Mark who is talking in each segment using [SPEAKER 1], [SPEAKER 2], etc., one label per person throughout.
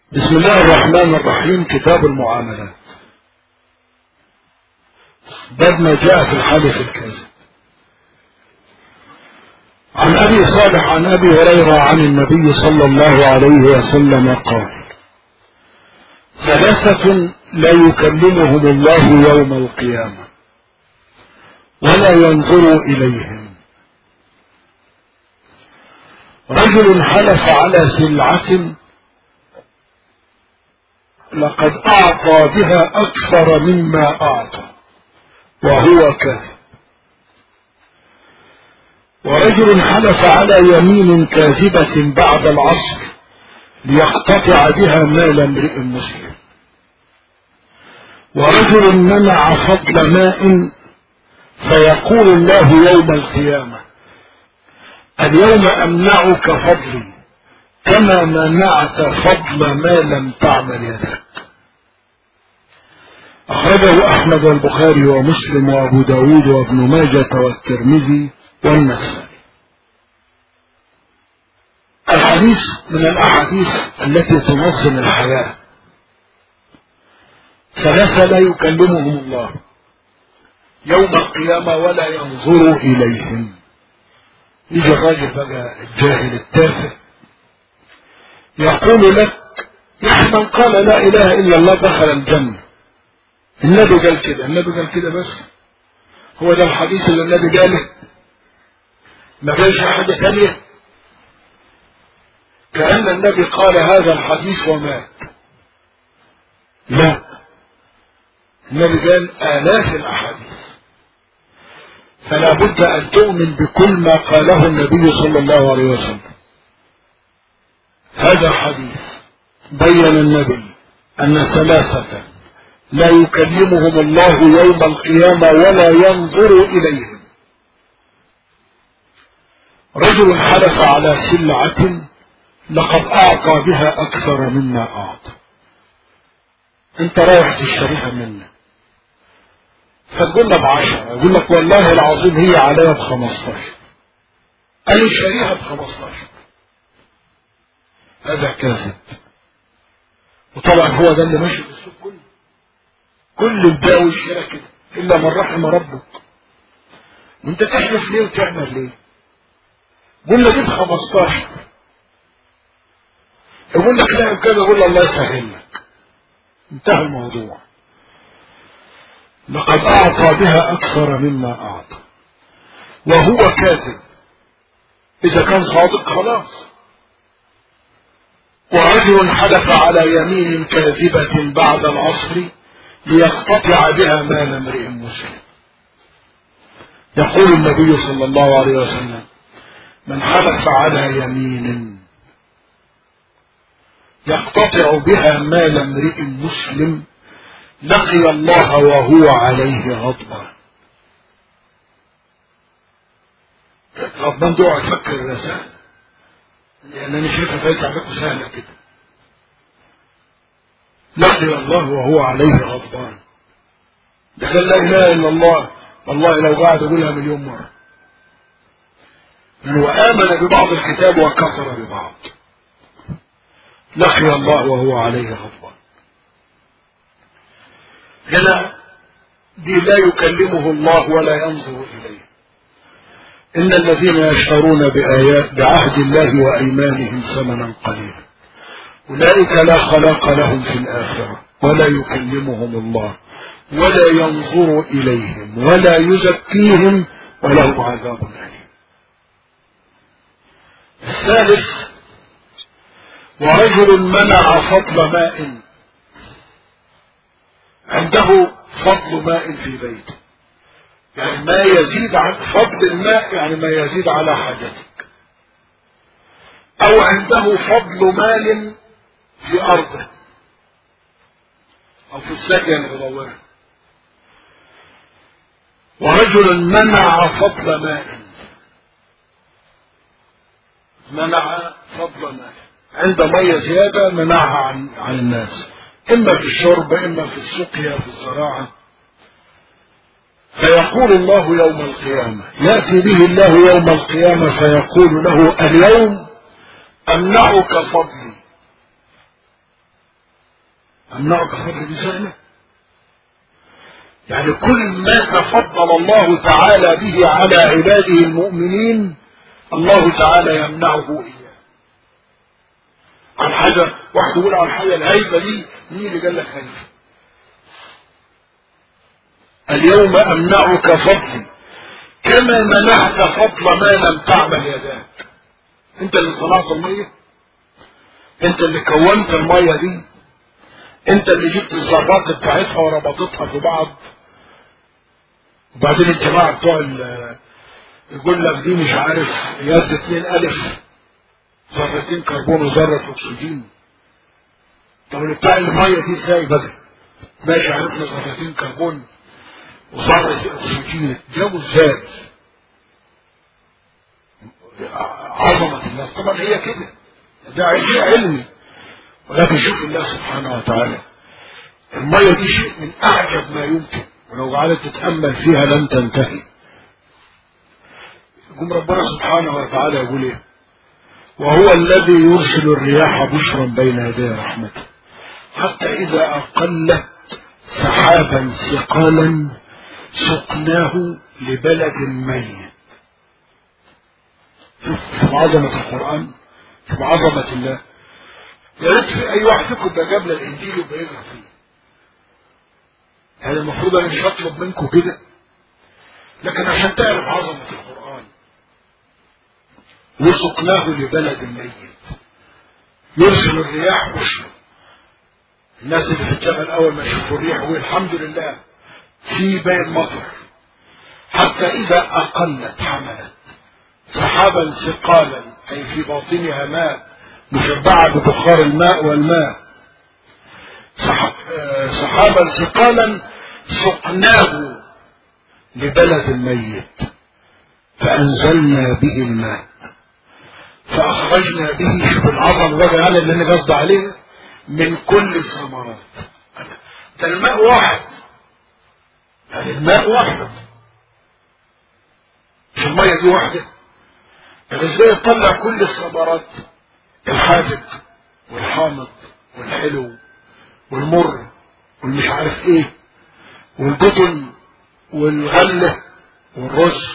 [SPEAKER 1] بسم الله الرحمن الرحيم كتاب المعاملات باب ما جاء في الحلف الكاذب عن ابي صالح عن ابي هريره عن النبي صلى الله عليه وسلم قال ثلاثه لا يكلمهم الله يوم القيامه ولا ينظر اليهم رجل حلف على سلعه لقد أعطى بها أكثر مما أعطى وهو كاذب ورجل حلف على يمين كاذبة بعد العصر ليقتطع بها مال امرئ مسلم ورجل منع فضل ماء فيقول الله يوم القيامة اليوم أمنعك فضلي كما منعت فضل ما لم تعمل يدك أخرجه أحمد والبخاري ومسلم وأبو داود وابن ماجة والترمذي والنسائي الحديث من الأحاديث التي تنظم الحياة ثلاثة لا يكلمهم الله يوم القيامة ولا ينظر إليهم يجي الراجل بقى الجاهل التافه يقول لك يا من قال لا إله إلا الله دخل الجنة النبي قال كده النبي قال كده بس هو ده الحديث اللي النبي قاله ما قالش حاجة ثانية كأن النبي قال هذا الحديث ومات لا النبي قال آلاف الأحاديث فلا بد أن تؤمن بكل ما قاله النبي صلى الله عليه وسلم هذا الحديث بين النبي أن ثلاثة لا يكلمهم الله يوم القيامة ولا ينظر إليهم رجل حلف على سلعة لقد أعطى بها أكثر مما أعطى أنت رايح تشتريها منه فتقول له بعشرة يقول لك والله العظيم هي عليها بخمستاشر أنا شاريها بخمستاشر هذا كاذب وطبعا هو ده اللي ماشي في السوق كله كل البيع والشراء كده الا من رحم ربك وانت تحلف ليه وتعمل ليه قلنا دي ب 15 يقول لك لا كذا يقول الله يسهل لك انتهى الموضوع لقد اعطى بها اكثر مما اعطى وهو كاذب اذا كان صادق خلاص ورجل حلف على يمين كاذبة بعد العصر ليقتطع بها مال امرئ مسلم يقول النبي صلى الله عليه وسلم من حلف على يمين يقتطع بها مال امرئ مسلم لقي الله وهو عليه غضبان غضبان دعا تفكر الرسائل لأن أنا شايفها فايت عليكم سهلة كده لقي الله وهو عليه غضبان ده كان لا إله إلا الله والله لو قاعد أقولها مليون مرة من هو آمن ببعض الكتاب وكفر ببعض لقي الله وهو عليه غضبان هنا دي لا يكلمه الله ولا ينظر إليه إن الذين يشترون بآيات بعهد الله وأيمانهم ثمنا قليلا أولئك لا خلاق لهم في الآخرة ولا يكلمهم الله ولا ينظر إليهم ولا يزكيهم ولهم عذاب أليم الثالث ورجل منع فضل ماء عنده فضل ماء في بيته يعني ما يزيد عن فضل الماء يعني ما يزيد على حاجتك او عنده فضل مال في ارضه او في السكن المدورة ورجل منع فضل ماء منع فضل ماء عند مية زيادة منعها عن, عن الناس اما في الشرب اما في السقيا في الزراعة فيقول الله يوم القيامة يأتي به الله يوم القيامة فيقول له اليوم أمنعك فضلي أمنعك فضل بسهلة يعني كل ما تفضل الله تعالى به على عباده المؤمنين الله تعالى يمنعه إياه عن حاجة واحد يقول عن حاجة الهيبة دي مين اللي قال لك هيبة اليوم أمنعك فضلي كما منعت فضل ما لم تعمل يداك انت اللي صنعت المية انت اللي كونت المية دي انت اللي جبت الذرات بتاعتها وربطتها في بعض وبعدين الجماعة بتوع يقول لك دي مش عارف يد اتنين الف ذرتين كربون وذرة اكسجين طب اللي بتاع المية دي ازاي بقى ماشي عرفنا ذرتين كربون وذرة اكسجين جابوا ازاي عظمة الله طبعا هي كده ده شيء علمي ولكن شوف الله سبحانه وتعالى المية دي شيء من أعجب ما يمكن ولو قعدت تتأمل فيها لن تنتهي يقوم ربنا سبحانه وتعالى يقول ايه وهو الذي يرسل الرياح بشرا بين يدي رحمته حتى إذا أقلت سحابا ثقالا سقناه لبلد ميت شوف عظمة القرآن شوف عظمة الله يا ريت في أي واحد فيكم يبقى جاب الإنجيل ويبقى يقرا فيه هذا المفروض أنا مش هطلب منكم كده لكن عشان تعرف عظمة القرآن وسقناه لبلد ميت يرسل الرياح بشرا الناس اللي في الجبل أول ما يشوفوا الريح يقول الحمد لله في بين مطر حتى إذا أقلت حملت سحابا ثقالا أي في باطنها ماء مشبعة ببخار الماء والماء سحابا ثقالا سقناه لبلد ميت فأنزلنا به الماء فأخرجنا به شوف العظم بقى يعني اللي أنا قصد عليه من كل الثمرات ده الماء واحد يعني الماء واحد مش المية دي واحدة يعني ازاي تطلع كل الثمرات الحادق والحامض والحلو والمر والمش عارف ايه والبطن والغلة والرز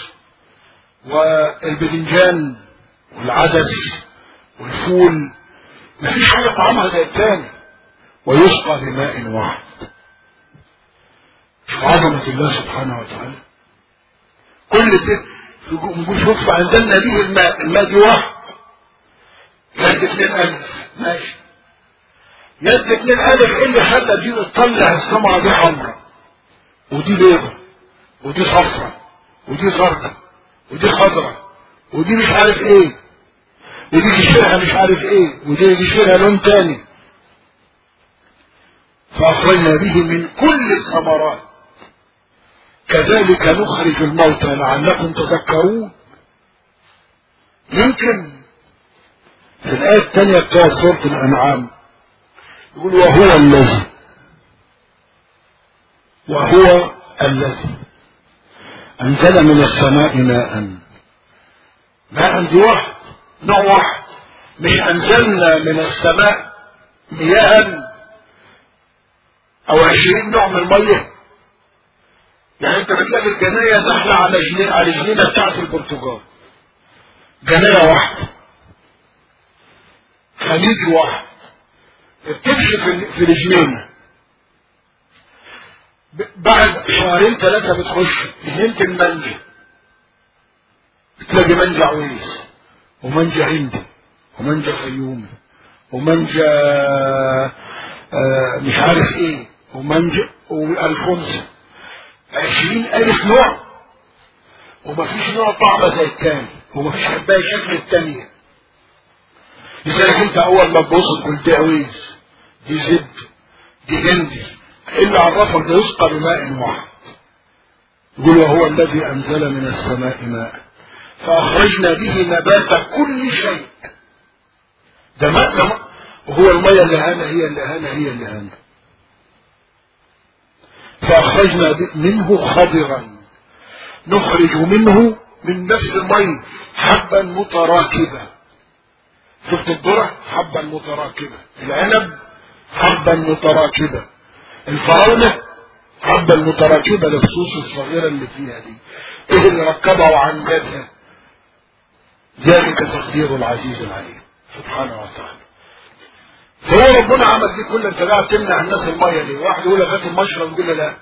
[SPEAKER 1] والبدنجان والعدس والفول مفيش حاجة طعمها زي التاني ويسقى بماء واحد شوف عظمة الله سبحانه وتعالى كل ده نقول شوف فأنزلنا به الماء الماء دي واحد يد اتنين ألف ماشي يد اتنين ألف ايه اللي خلى دي تطلع السمعة دي حمراء ودي بيضة ودي صفرة ودي زرقاء ودي خضرة ودي مش عارف ايه ودي يشيلها مش عارف ايه ودي يشيلها لون تاني فأخرجنا به من كل الثمرات كذلك نخرج الموتى لعلكم تذكرون يمكن في الآية الثانية بتاع سورة الأنعام يقول وهو الذي وهو الذي أنزل من السماء ماء ماء دي واحد نوع واحد مش أنزلنا من السماء مياه أو عشرين نوع من المية يعني أنت بتلاقي الجناية داخلة على جنيه على الجنينة بتاعت البرتغال جناية واحدة خليج واحد بتمشي في في الجنينة بعد شهرين ثلاثة بتخش جنينة المانجا بتلاقي منجا عويس ومنجا هندي ومنجا فيومي ومنجا آه مش عارف ايه ومنجا والفونسو عشرين الف نوع ومفيش نوع طعمه زي التاني ومفيش حبايه شكل التانية لذلك انت اول ما تبص تقول دي عويس دي زد دي هندي الا عرفك ده يسقى بماء واحد يقول وهو الذي انزل من السماء ماء فأخرجنا به نبات كل شيء ده ماء ده ماء وهو المية اللي هنا هي اللي هنا هي اللي هنا فأخرجنا منه خضرا نخرج منه من نفس المية حبا متراكبا شفت الذرة حبا متراكبة العنب حبا متراكبة الفراولة حبا المتراكبة الفصوص الصغيرة اللي فيها دي ايه اللي ركبها وعنجدها ذلك تقدير العزيز العليم سبحانه وتعالى فهو ربنا عمل دي كل انت قاعد تمنع الناس الميه ليه؟ واحد يقول لك هات المشرب يقول له لا.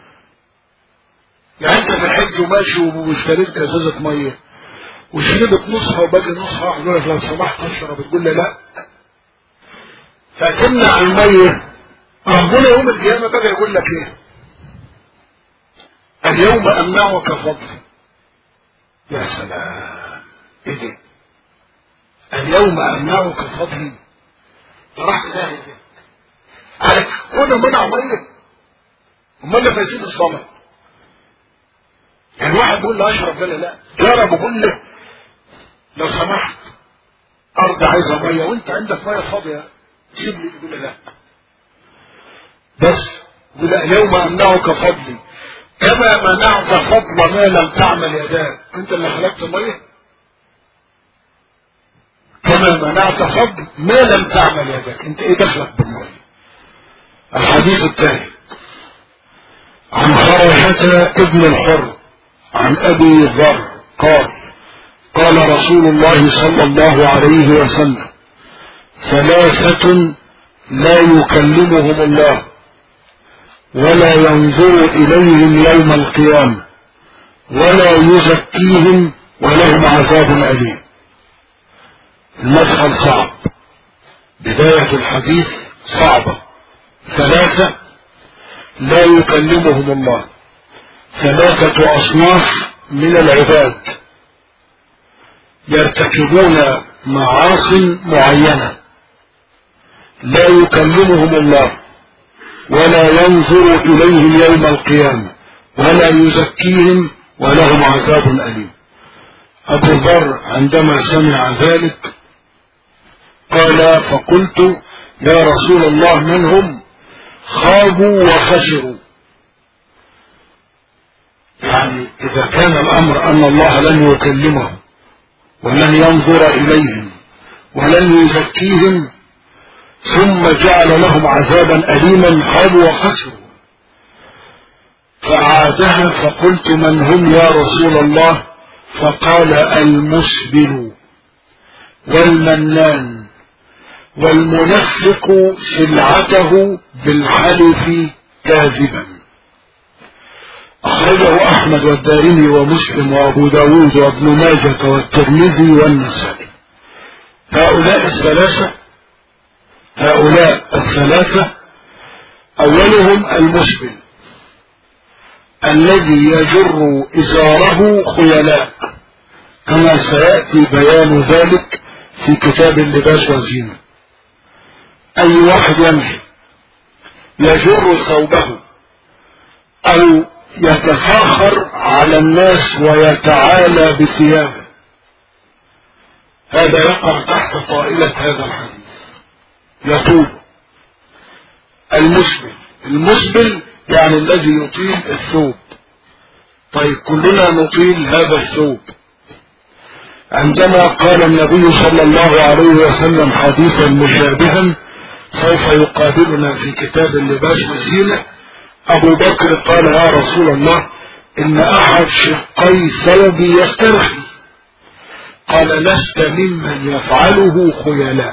[SPEAKER 1] يعني انت في الحج وماشي واشتريت ازازه ميه وشربت نصها وباقي نصها واحد يقول لك لو سمحت اشرب تقول له لا. فتمنع الميه ربنا يوم القيامه بقى يقول لك ايه؟ اليوم امنعك فضلي. يا سلام ايه ده؟ اليوم امنعك فضلي راح تلاقي كده على كل منع ميه امال اللي فايزين الصلاه يعني واحد بيقول له اشرب قال لا جرب وقول له لو سمحت ارض عايزه ميه وانت عندك ميه فاضيه سيب لي يقول له لا بس يقول لا يوم امنعك فضلي كما منعت فضل ما لم تعمل يداك انت اللي خلقت ميه كما منعت فضل ما لم تعمل يدك انت ايه دخلك بالمية الحديث الثاني عن خرشة ابن الحر عن ابي ذر قال قال رسول الله صلى الله عليه وسلم ثلاثة لا يكلمهم الله ولا ينظر إليهم يوم القيامة ولا يزكيهم ولهم عذاب أليم المدخل صعب بداية الحديث صعبة ثلاثة لا يكلمهم الله ثلاثة أصناف من العباد يرتكبون معاص معينة لا يكلمهم الله ولا ينظر إليهم يوم القيامة ولا يزكيهم ولهم عذاب أليم أبو ذر عندما سمع ذلك قال فقلت يا رسول الله من هم خابوا وخسروا يعني إذا كان الأمر أن الله لن يكلمهم ولن ينظر إليهم ولن يزكيهم ثم جعل لهم عذابا أليما خابوا وخسروا فأعادها فقلت من هم يا رسول الله فقال المسبل والمنان والمنفق سلعته بالحلف كاذبا أخرجه أحمد والدارمي ومسلم وأبو داود وابن ماجة والترمذي والنسائي هؤلاء الثلاثة هؤلاء الثلاثة أولهم المسبل الذي يجر إزاره خيلاء كما سيأتي بيان ذلك في كتاب اللباس والزينة أي واحد يمشي يجر ثوبه أو يتفاخر على الناس ويتعالى بثيابه هذا يقع تحت طائلة هذا الحديث يطول المسبل المسبل يعني الذي يطيل الثوب طيب كلنا نطيل هذا الثوب عندما قال النبي صلى الله عليه وسلم حديثا مشابها سوف يقابلنا في كتاب اللباس والزينة أبو بكر قال يا رسول الله إن أحد شقي ثوبي يسترخي قال لست ممن يفعله خيلاء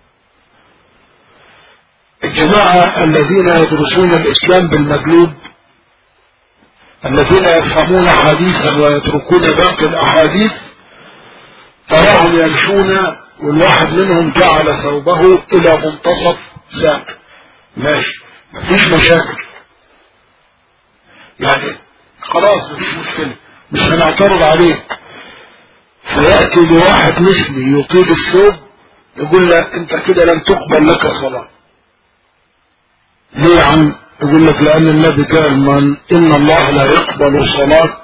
[SPEAKER 1] الجماعة الذين يدرسون الإسلام بالمقلوب الذين يفهمون حديثا ويتركون باقي الأحاديث تراهم يمشون والواحد منهم جعل ثوبه إلى منتصف ساق ماشي مفيش مشاكل يعني خلاص مفيش مشكلة مش هنعترض عليك فيأتي لواحد مثلي يطيل الثوب يقول له انت كده لم تقبل لك صلاة ليه يا عم يقول لك لأن النبي قال من إن الله لا يقبل صلاة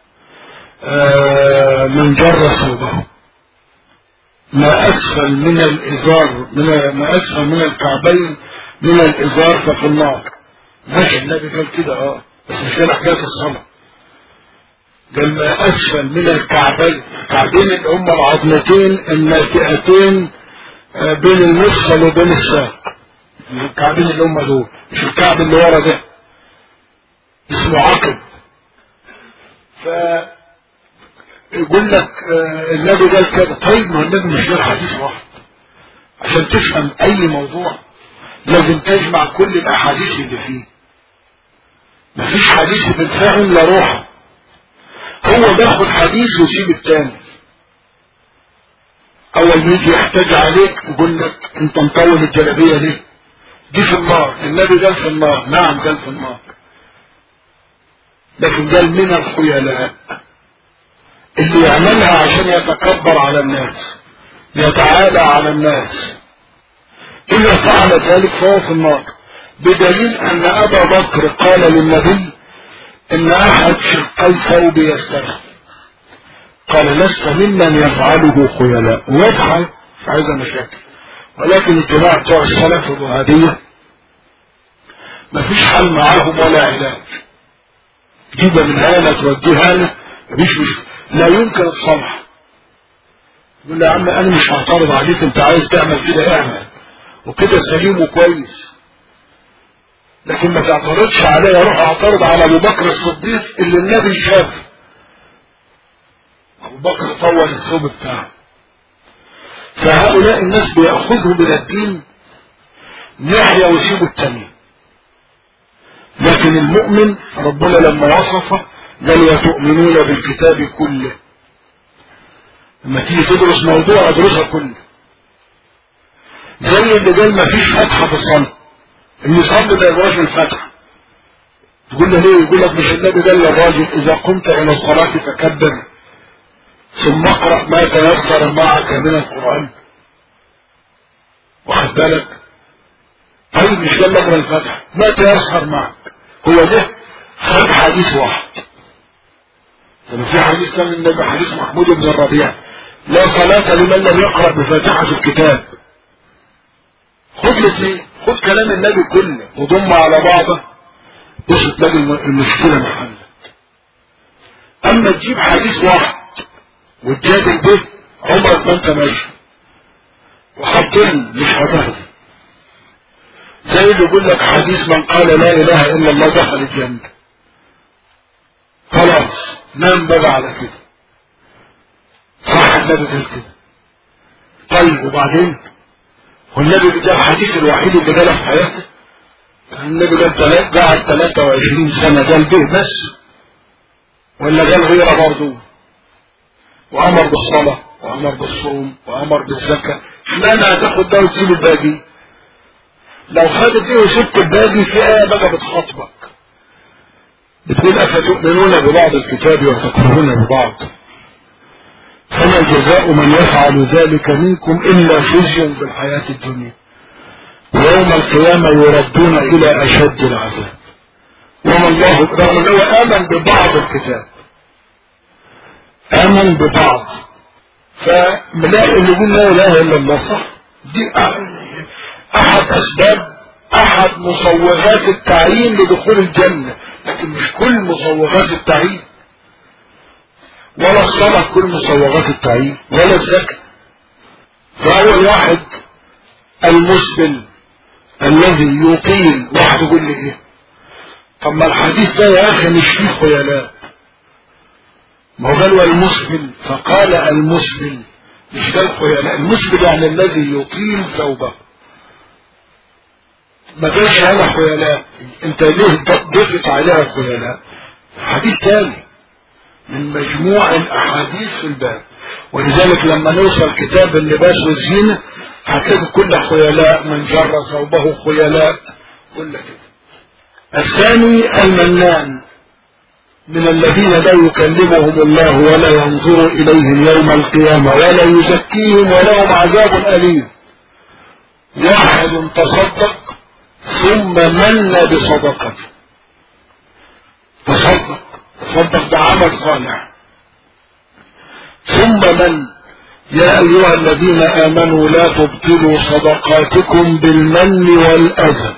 [SPEAKER 1] آه من جر ثوبه ما أسفل من الإزار من ما أسفل من الكعبين من الإزار ففي النار ماشي النبي قال كده اه بس مش كده حكاية الصلاة قال ما أسفل من الكعبين الكعبين اللي هم العظمتين الناتئتين آه بين المفصل وبين الساق الكعبين اللي هم دول مش الكعب اللي ورا ده اسمه عقب ف يقول لك آه، النبي قال كده طيب ما النبي مش غير حديث واحد عشان تفهم اي موضوع لازم تجمع كل الاحاديث اللي فيه مفيش حديث بالفهم لا روح هو بياخد حديث ويسيب التاني اول ما يجي يحتاج عليك يقول لك انت مطول الجلابيه ليه دي في النار النبي قال في النار نعم قال في النار لكن قال من الخيلاء اللي يعملها عشان يتكبر على الناس يتعالى على الناس إذا فعل ذلك فهو في النار بدليل أن أبا بكر قال للنبي إن أحد شقي ثوب يسترخي قال لست ممن يفعله خيلاء ويفعل فعايز مشاكل ولكن الجماعة بتوع السلف الوهابية مفيش حل معاهم ولا علاج جيبها من هنا توديها له مفيش مشكلة لا يمكن الصلح يقول له يا عم انا مش هعترض عليك انت عايز تعمل كده اعمل وكده سليم وكويس لكن ما تعترضش عليا اروح اعترض على ابو بكر الصديق اللي النبي شافه ابو بكر طول الثوب بتاعه فهؤلاء الناس بيأخذوا من الدين ناحية ويسيبوا التانية لكن المؤمن ربنا لما وصفه قال وتؤمنون بالكتاب كله لما تيجي تدرس موضوع ادرسها كله زي اللي قال ما فيش فتحة في الصلاة اللي يصلي ما يبقاش الفتحة تقول له ليه يقول لك مش النبي قال للراجل اذا قمت الى الصلاة فكبر ثم اقرأ ما تيسر معك من القرآن واخد بالك طيب مش قال لك الفتحة ما تيسر معك هو ده خد حديث واحد لما في حديث كان النبي حديث محمود بن الربيع لا صلاة لمن لم يقرأ بفاتحة الكتاب خد الاثنين خد كلام النبي كله وضم على بعضه بص تلاقي المشكلة محلت اما تجيب حديث واحد وتجادل به عمرك ما انت ماشي وحاطين مش هتاخده زي اللي يقول لك حديث من قال لا اله الا الله دخل الجنة خلاص نام بقى على كده صح النبي قال كده طيب وبعدين هو النبي ده الحديث الوحيد اللي جاله في حياته النبي قال تلات قعد 23 سنة قال به بس ولا قال غيره برضه وامر بالصلاة وامر بالصوم وامر بالزكاة اشمعنى هتاخد ده وتسيب الباقي لو خدت ايه وسبت الباقي في ايه بقى بتخاطبك بتقول افتؤمنون ببعض الكتاب وتكفرون ببعض فما جزاء من يفعل ذلك منكم الا خزي في الحياة الدنيا ويوم القيامة يردون الى اشد العذاب وما الله رغم انه امن ببعض الكتاب امن ببعض فملاقي اللي يقول لا اله الا الله صح دي احد اسباب احد مصوغات التعيين لدخول الجنة لكن مش كل مصوغات التعيين ولا الصلاة كل مصوغات التعيين ولا الزكاة فاول واحد المسبل الذي يطيل واحد يقول لي ايه طب ما الحديث ده يا اخي مش فيه خيلاء ما هو قال المسبل فقال المسبل مش ده الخيلاء المسبل يعني الذي يطيل ثوبه ما قالش انا خيلاء انت ليه ضفت عليها خيلاء حديث تاني من مجموع الاحاديث في الباب ولذلك لما نوصل كتاب اللباس والزينة هتلاقي كل خيلاء من جر ثوبه خيلاء كل كده الثاني المنان من الذين لا يكلمهم الله ولا ينظر إليهم يوم القيامة ولا يزكيهم ولهم عذاب أليم واحد تصدق ثم من بصدقته تصدق تصدق بعمل صالح ثم من يا أيها الذين آمنوا لا تبطلوا صدقاتكم بالمن والأذى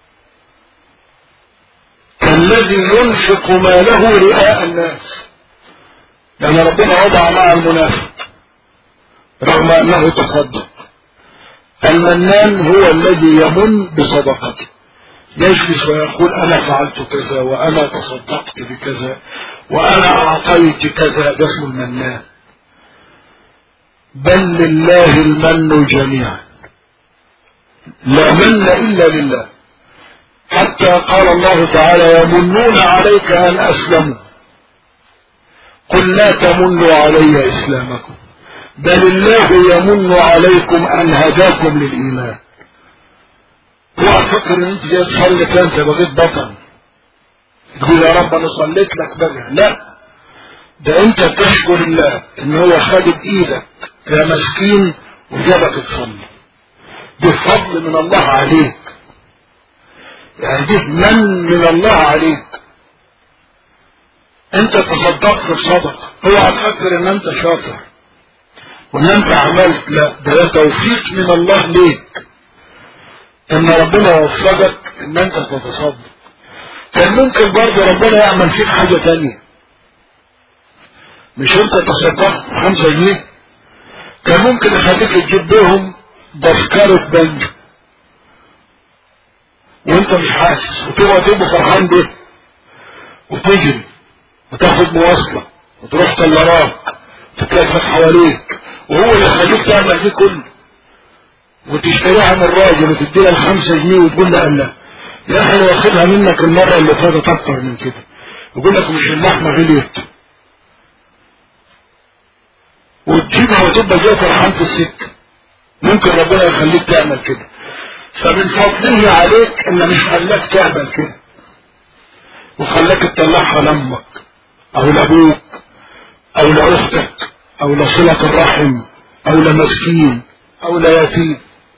[SPEAKER 1] كالذي ينفق ماله رئاء الناس لأن ربنا وضع مع المنافق رغم أنه تصدق المنان هو الذي يمن بصدقته يجلس ويقول انا فعلت كذا وانا تصدقت بكذا وانا اعطيت كذا ده اسمه المنان بل لله المن جميعا لا من الا لله حتى قال الله تعالى يمنون عليك ان اسلموا قل لا تمنوا علي اسلامكم بل الله يمن عليكم ان هداكم للايمان اوعى تفكر ان انت جاي تصلي انت بقيت بطل تقول يا رب انا صليت لك بقى لا ده انت تشكر الله ان هو خد بايدك يا مسكين وجابك تصلي ده فضل من الله عليك يعني دي من من الله عليك انت تصدقت بصدقه اوعى تفكر ان انت شاطر وان انت عملت لا ده توفيق من الله ليك ان ربنا وفقك ان انت تتصدق كان ممكن برضه ربنا يعمل فيك حاجة تانية مش انت تصدقت خمسة جنيه كان ممكن يخليك تجيب بهم تذكرة بنك وانت مش حاسس وتبقى تبقى فرحان به وتجري وتاخد مواصلة وتروح طيارات تتلفت حواليك وهو اللي يخليك تعمل دي كله وتشتريها من الراجل وتدي لها الخمسة جنيه وتقول لها لا يا اخي انا واخدها منك المرة اللي فاتت اكتر من كده يقول لك مش اللحمة غليت وتجيبها وتبقى زي فرحان في السكة ممكن ربنا يخليك تعمل كده فمن فضله عليك ان مش خلاك تعمل كده وخلاك تطلعها لامك او لابوك او لاختك او لصلة الرحم او لمسكين او ليتيم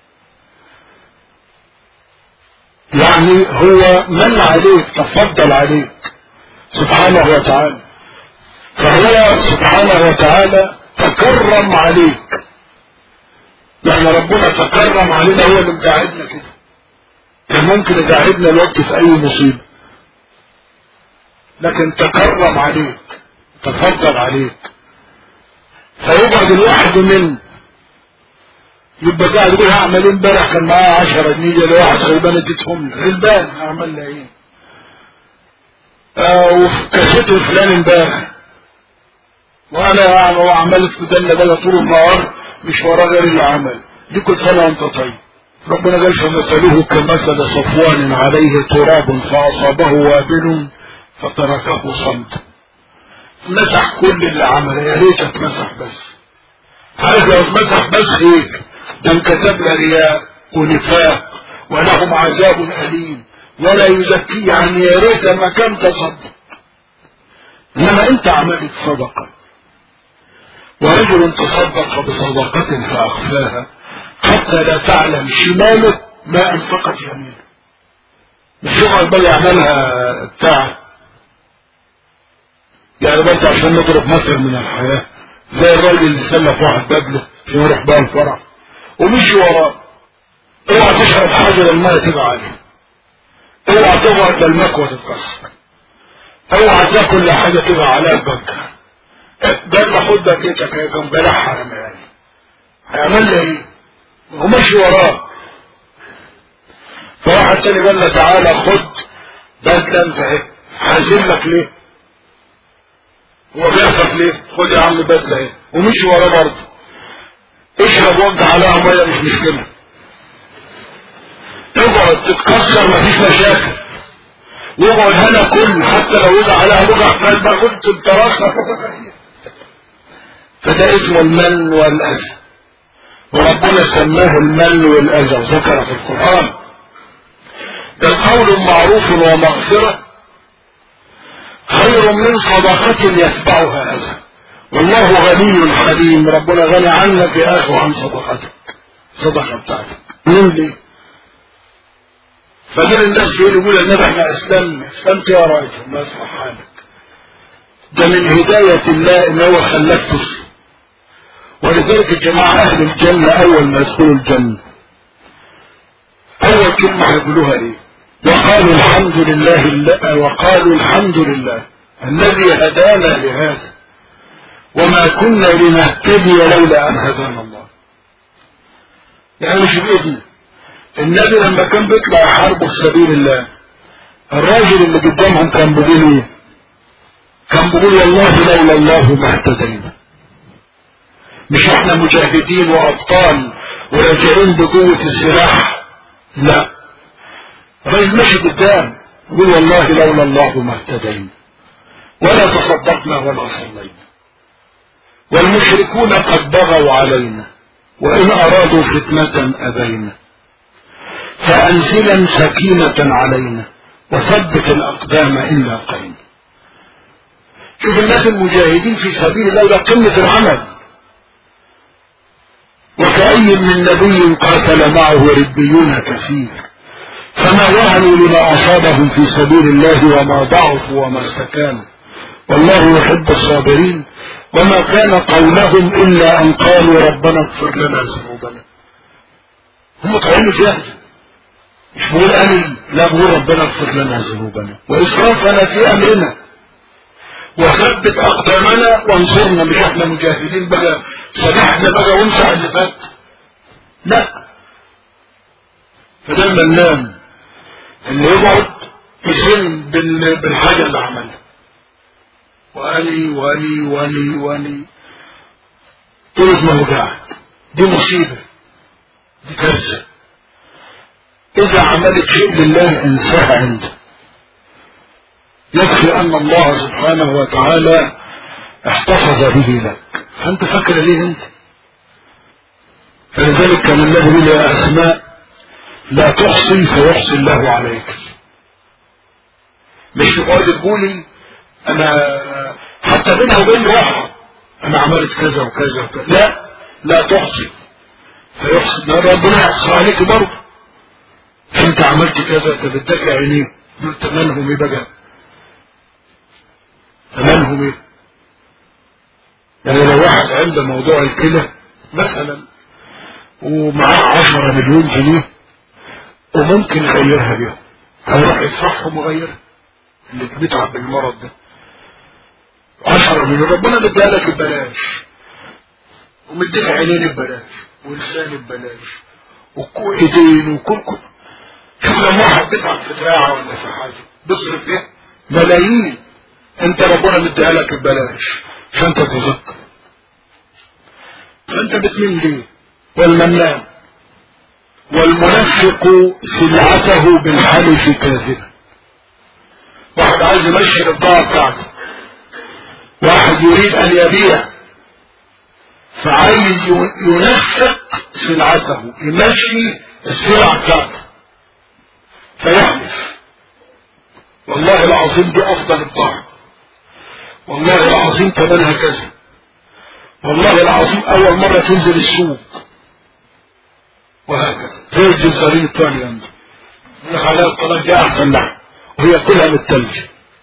[SPEAKER 1] يعني هو من عليك تفضل عليك سبحانه وتعالى فهو سبحانه وتعالى تكرم عليك يعني ربنا تكرم علينا هو اللي مقاعدنا كده كان ممكن يقاعدنا الوقت في اي مصيبة لكن تكرم عليك تفضل عليك فيقعد الواحد من يبقى قاعد يقول هعمل ايه امبارح كان معايا 10 جنيه لواحد غلبان اديتهم لي غلبان هعمل لها ايه؟ آه وفي كاسته فلان امبارح وانا وعملت في دلة بقى طول النهار مش وراه غير اللي عمل دي كل سنه وانت طيب ربنا قال فمثله كمثل صفوان عليه تراب فاصابه وابل فتركه صمت مسح كل اللي عمله يا ريت اتمسح بس عايز لو اتمسح بس ايه ده انكتب له رياء ونفاق ولهم عذاب اليم ولا يزكي يعني يا ريت ما كان تصدق انما انت عملت صدقه ورجل تصدق بصدقة فأخفاها حتى لا تعلم شماله ما أنفقت يمينه مش يقعد بقى يعملها بتاع يعني برضه عشان نضرب مثل من الحياة زي الراجل اللي سلف واحد بدله عشان يروح بقى الفرح ومشي وراه اوعى تشرب حاجة للمية تبقى عليه اوعى تقعد للمكوى تتكسر اوعى تاكل لحاجة تبقى عليها البنكر ده اللي خد بكيتك يا كان بلعها رمياني هيعمل لي ايه ومشي وراه فواحد تاني قال له تعالى خد بدله انت اهي هنزل لك ليه هو بيعرفك ليه خد يا عم بدله اهي ومشي وراه برضه اشرب وانت عليها ميه مش مشكله اقعد تتكسر مفيش مشاكل واقعد هنا كل حتى لو وقع عليها وقع ما قلت انت راسك فده اسمه المن والأذى وربنا سماه المن والأذى وذكر في القرآن ده قول معروف ومغفرة خير من صدقة يتبعها أذى والله غني حليم ربنا غني عنك يا أخي وعن صدقتك صدقة بتاعتك مين ليه فدول الناس بيقولوا يقول النبي احنا اسلمنا اسلمت يا راجل ما اسمع حالك ده من هداية الله ان هو خلاك تسلم ولذلك الجماعة أهل الجنة أول ما يدخلوا الجنة أول كلمة يقولوها إيه؟ وقالوا الحمد لله وقالوا الحمد لله الذي هدانا لهذا وما كنا لنهتدي لولا أن هدانا الله يعني مش بإذنه النبي لما كان بيطلع يحاربه في سبيل الله الراجل اللي قدامهم كان بيقول ايه كان بيقول والله لولا الله ما اهتدينا مش احنا مجاهدين وابطال وراجعين بقوة السلاح لا الراجل ماشي قدام يقول والله لولا الله ما اهتدينا ولا تصدقنا ولا صلينا والمشركون قد بغوا علينا وإن أرادوا فتنة أبينا فأنزلا سكينة علينا وثبت الأقدام إن لاقينا شوف الناس المجاهدين في سبيل الله ده قمة العمل وكأي من نبي قاتل معه ربيون كثير فما وهنوا لما أصابهم في سبيل الله وما ضعفوا وما استكانوا والله يحب الصابرين وما كان قولهم إلا أن قالوا ربنا اغفر لنا ذنوبنا هم طالعين جاهز مش بقول أنا لا بقول ربنا اغفر لنا ذنوبنا وإسرافنا في أمرنا وثبت أقدامنا وانصرنا مش احنا مجاهدين بقى سمحنا بقى وانسى اللي فات لا فده المنام اللي يقعد يسن بالحاجة اللي عملها واني واني واني واني طول ما هو قاعد دي مصيبة دي كارثة إذا عملت شيء لله انساها عنده يكفي أن الله سبحانه وتعالى احتفظ به لك فأنت فاكر ليه أنت فلذلك كان الله يقول يا أسماء لا تحصي فيحصي الله عليك مش تقعد تقولي أنا حتى بينها وبين روحها أنا عملت كذا وكذا وكذا لا لا تحصي فيحصي ربنا يحصي عليك برضه انت عملت كذا انت بدك عينيه قلت مالهم ايه بقى مالهم ايه يعني لو واحد عنده موضوع الكلى مثلا ومعاه عشرة مليون جنيه وممكن يغيرها بيهم هيروح يدفعهم ويغيرها اللي بيتعب بالمرض ده عشرة مليون ربنا مديها لك ببلاش ومديك عينين ببلاش ولسان ببلاش وايدين وكل كل شوف لما واحد بيتعب في دراعه ولا في حاجه بيصرف ايه ملايين انت ربنا مديها لك ببلاش عشان تتذكر فانت بتمين ليه والمنان والمنفق سلعته بالحلف كاذبا واحد عايز يمشي البضاعة بتاعته واحد يريد ان يبيع فعايز ينفق سلعته يمشي السلع بتاعته فيحلف والله العظيم دي افضل الطاعة والله العظيم كمالها كذا والله العظيم اول مرة تنزل السوق وهكذا زي الجزارين الثاني عنده عليها الطلاق دي احسن لحم وهي كلها من التلج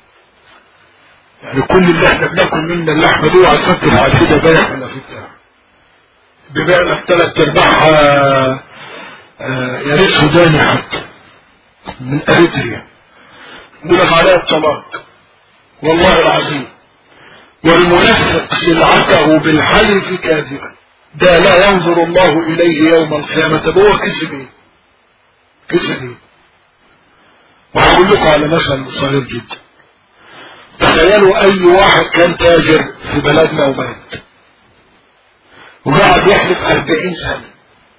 [SPEAKER 1] يعني كل اللي احنا بناكل منه اللحمه دي وهتفكر على كده بيع ولا في بتاع بيبيع لك ثلاث ارباعها يا ريت سوداني حتى من اريتريا يقول لك عليها الطلاق والله العظيم والمنفق سلعته بالحلف كاذبا ده لا ينظر الله إليه يوم القيامة طب هو كسب ايه كسب ايه وهقول لكم على مثل صغير جدا تخيلوا اي واحد كان تاجر في بلدنا ومات وقعد يحلف أربعين سنة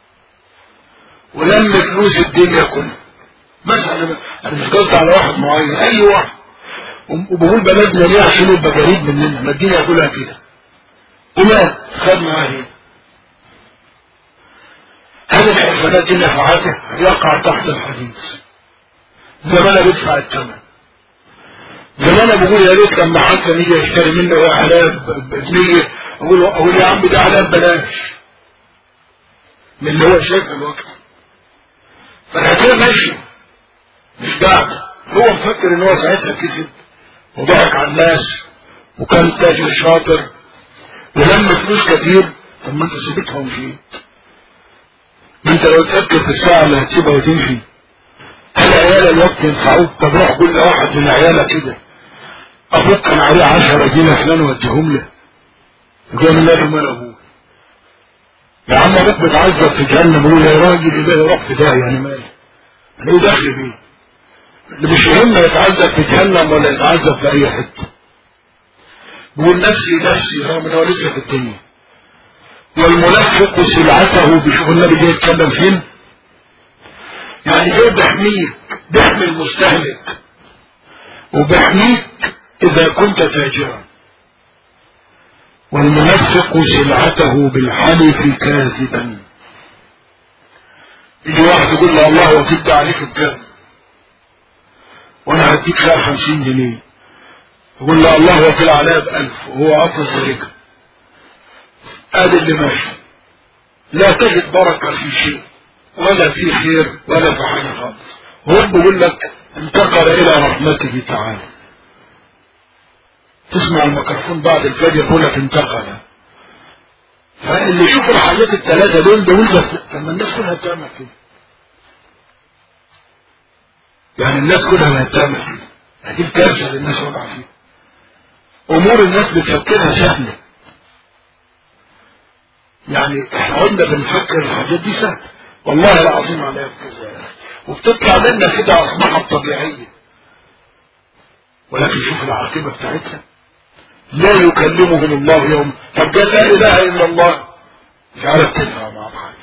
[SPEAKER 1] ولم فلوس الدنيا كلها مثلا انا مش قصدي على واحد معين اي واحد وبقول بلدنا ليه عشان يبقى قريب مننا ما الدنيا كلها كده ومات خد معاه ايه هذه الحسنات دي نفعاته يقع تحت الحديث زمان بيدفع الثمن زمان بقول يا ريت لما حد يجي يشتري منه اعلام بمية اقول له اقول يا عم ده اعلام بلاش من اللي هو شايفه الوقت فالحكايه ماشيه مش قاعد هو مفكر ان هو ساعتها كسب وضحك على الناس وكان تاجر شاطر ولم فلوس كتير طب ما انت سيبتها ومشيت ما انت لو تفكر في الساعة اللي هتسيبها وتمشي هل عيال الوقت ينفعوك طب روح كل واحد من عيالك كده ابوك كان عليه عشرة جنيه فلان وديهم له يقول له ماله مال ابوه يا عم ابوك بتعذب في جهنم يقول يا راجل يبقى يروح في داهيه يعني مالي انا ايه دخل بيه اللي مش يهمه يتعذب في جهنم ولا يتعذب في اي حته بيقول نفسي نفسي رغم ان هو لسه في الدنيا والمنفق سلعته بشوف النبي جاي يتكلم فين يعني جاي بيحميك بيحمي المستهلك وبيحميك اذا كنت تاجرا والمنفق سلعته بالحلف كاذبا يجي واحد يقول له الله وكد عليك بكام وانا هديك فيها خمسين جنيه يقول له الله وكل عليها بألف وهو عطل السرقة ادي اللي ماشي لا تجد بركة في شيء ولا في خير ولا في حاجة خالص هو بيقول لك انتقل الى رحمته تعالى تسمع الميكروفون بعد الفجر يقول لك انتقل فاللي يشوف الحاجات الثلاثة دول ده وجهة لما الناس كلها بتعمل كده يعني الناس كلها بتعمل كده هذه الكارثة اللي الناس وقع فيها امور الناس بتفكرها سهلة يعني احنا قلنا بنفكر الحاجات دي سهلة والله العظيم عليها كذا وبتطلع لنا كده اصبحت طبيعية ولكن شوف العاقبة بتاعتها لا يكلمهم الله يوم طب ده لا اله الا الله مش عارف تنفع مع بعض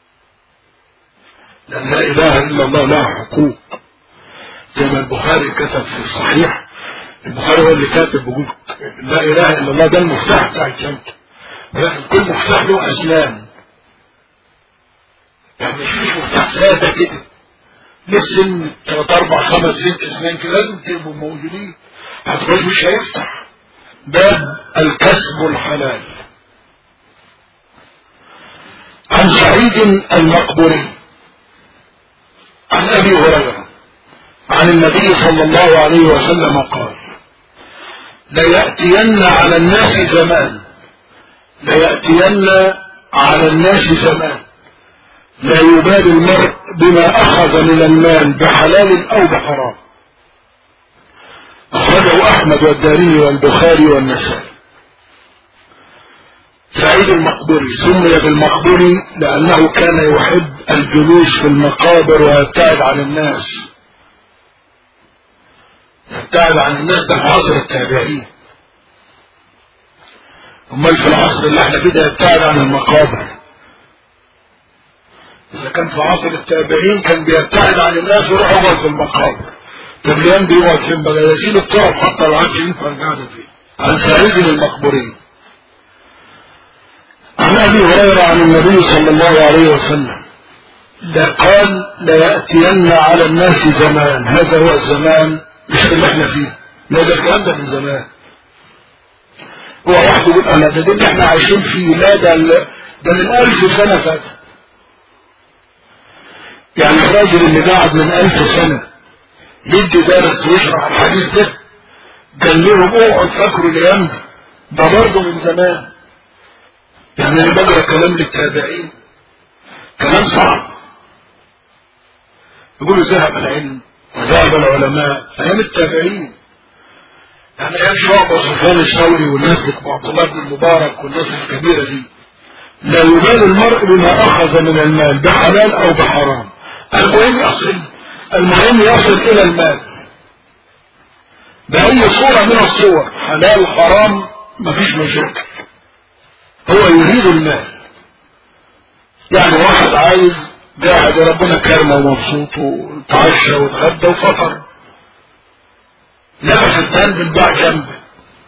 [SPEAKER 1] لان لا اله الا الله لها حقوق زي ما البخاري كتب في الصحيح البخاري هو اللي كاتب بيقول لا اله الا الله ده المفتاح بتاع الجنة ولكن كل مفتاح له اسنان يعني مش فيش مفتاح سادة كده لسن ثلاث اربع خمس ست اسنان كده لازم تبقوا موجودين هتقول مش هيفتح باب الكسب الحلال عن سعيد المقبري عن ابي هريره عن النبي صلى الله عليه وسلم قال ليأتين على الناس زمان ليأتين على الناس زمان لا يبالي المرء بما أخذ من المال بحلال أو بحرام أخرجه أحمد والداري والبخاري والنسائي سعيد المقبري سمي بالمقبري لأنه كان يحب الجلوس في المقابر ويبتعد عن الناس يبتعد عن الناس ده في عصر التابعين امال في العصر اللي احنا فيه ده يبتعد عن المقابر اذا كان في عصر التابعين كان بيبتعد عن الناس ويروح يقعد في المقابر طب اليوم بيقعد فين بقى يشيل التراب حتى لو عاد ينفع القعده فيه عن سعيد المقبورين عن ابي هريره عن النبي صلى الله عليه وسلم ده قال ليأتين على الناس زمان هذا هو الزمان مش اللي احنا فيه لا ده الكلام ده من زمان هو واحد يقول انا ده, ده اللي احنا عايشين فيه لا ده ده من ألف سنة فات يعني الراجل اللي قاعد من ألف سنة يدي درس ويشرح الحديث ده قال لهم اوعوا تفكروا الايام دي ده برضه من زمان يعني انا بقرا كلام للتابعين كلام صعب يقولوا ذهب العلم وذهب العلماء ايام التابعين يعني ايام شعبة وسفيان الثوري والناس عبد الله بن المبارك والناس الكبيرة دي لا يبال المرء بما اخذ من المال بحلال او بحرام المهم يصل المهم يصل الى المال بأي صورة من الصور حلال حرام مفيش مشاكل هو يريد المال يعني واحد عايز قاعد ربنا كرمه ومبسوط وتعشى وتغدى وفطر لبس الدان بالباع جنبه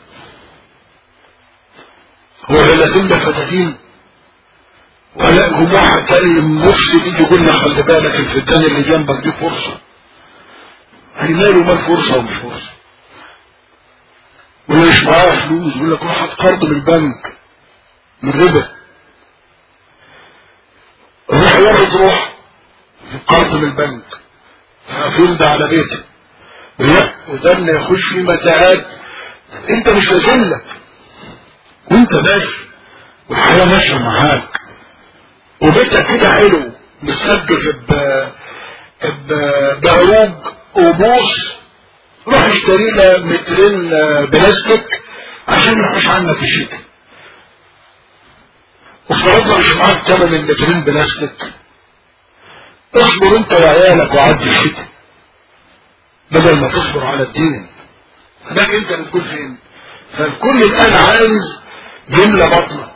[SPEAKER 1] هو لازم ده فتاتين ولا يقوم واحد تاني مفسد يجي يقول لنا خلي بالك الفتان اللي جنبك دي فرصه هي ماله مال فرصه ومش فرصه ولا مش معاه فلوس يقول لك روح هات قرض من البنك من ربا روح ورد روح في قرض من البنك فأقول ده على بيتك لا وذن يخش في متاهات انت مش لازم لك وانت ماشي والحياة ماشية معاك وبيتك كده حلو متسجف ب بعروج وبوص روح اشتري لها مترين بلاستيك عشان يحوش عنك الشتاء وافترضنا مش معاك ثمن المترين بلاستيك اصبر انت وعيالك وعدي الشتاء بدل ما تصبر على الدين هناك انت بتكون فين فالكل الان عايز يملى بطنه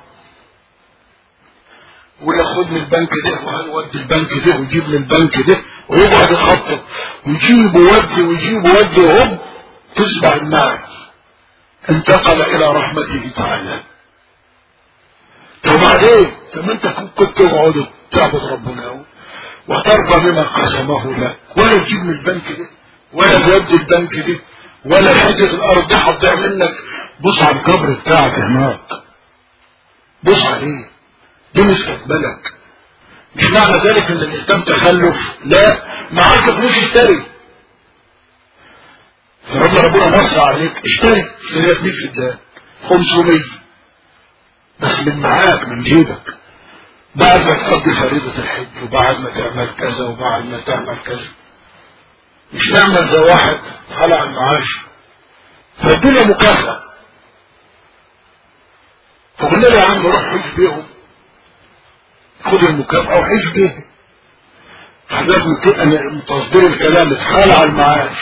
[SPEAKER 1] وياخد من البنك ده وهنودي البنك ده ويجيب من البنك ده ويقعد يخطط ويجيب وودي ويجيب وودي وهوب تسمع الناس انتقل الى رحمته تعالى طب بعدين طب انت كنت تقعد تعبد ربنا وترضى بما قسمه لك ولا تجيب من البنك ده ولا تودي البنك ده ولا حته الارض دي هتضيع منك بص على القبر بتاعك هناك بص عليه دي مستقبلك مش معنى ذلك ان الاسلام تخلف لا معاك فلوس اشتري فربنا ربنا نص عليك اشتري اشتريت مين في الدهب 500 بس من معاك من جيبك بعد ما تقضي فريضة الحج وبعد ما تعمل كذا وبعد ما تعمل كذا مش نعمل زي واحد خلع المعاش فالدنيا مكافأة فقلنا له يا عم روح حج بيهم خد المكافأة وحج بيهم حضرتك من تصدير الكلام اتحال على المعاش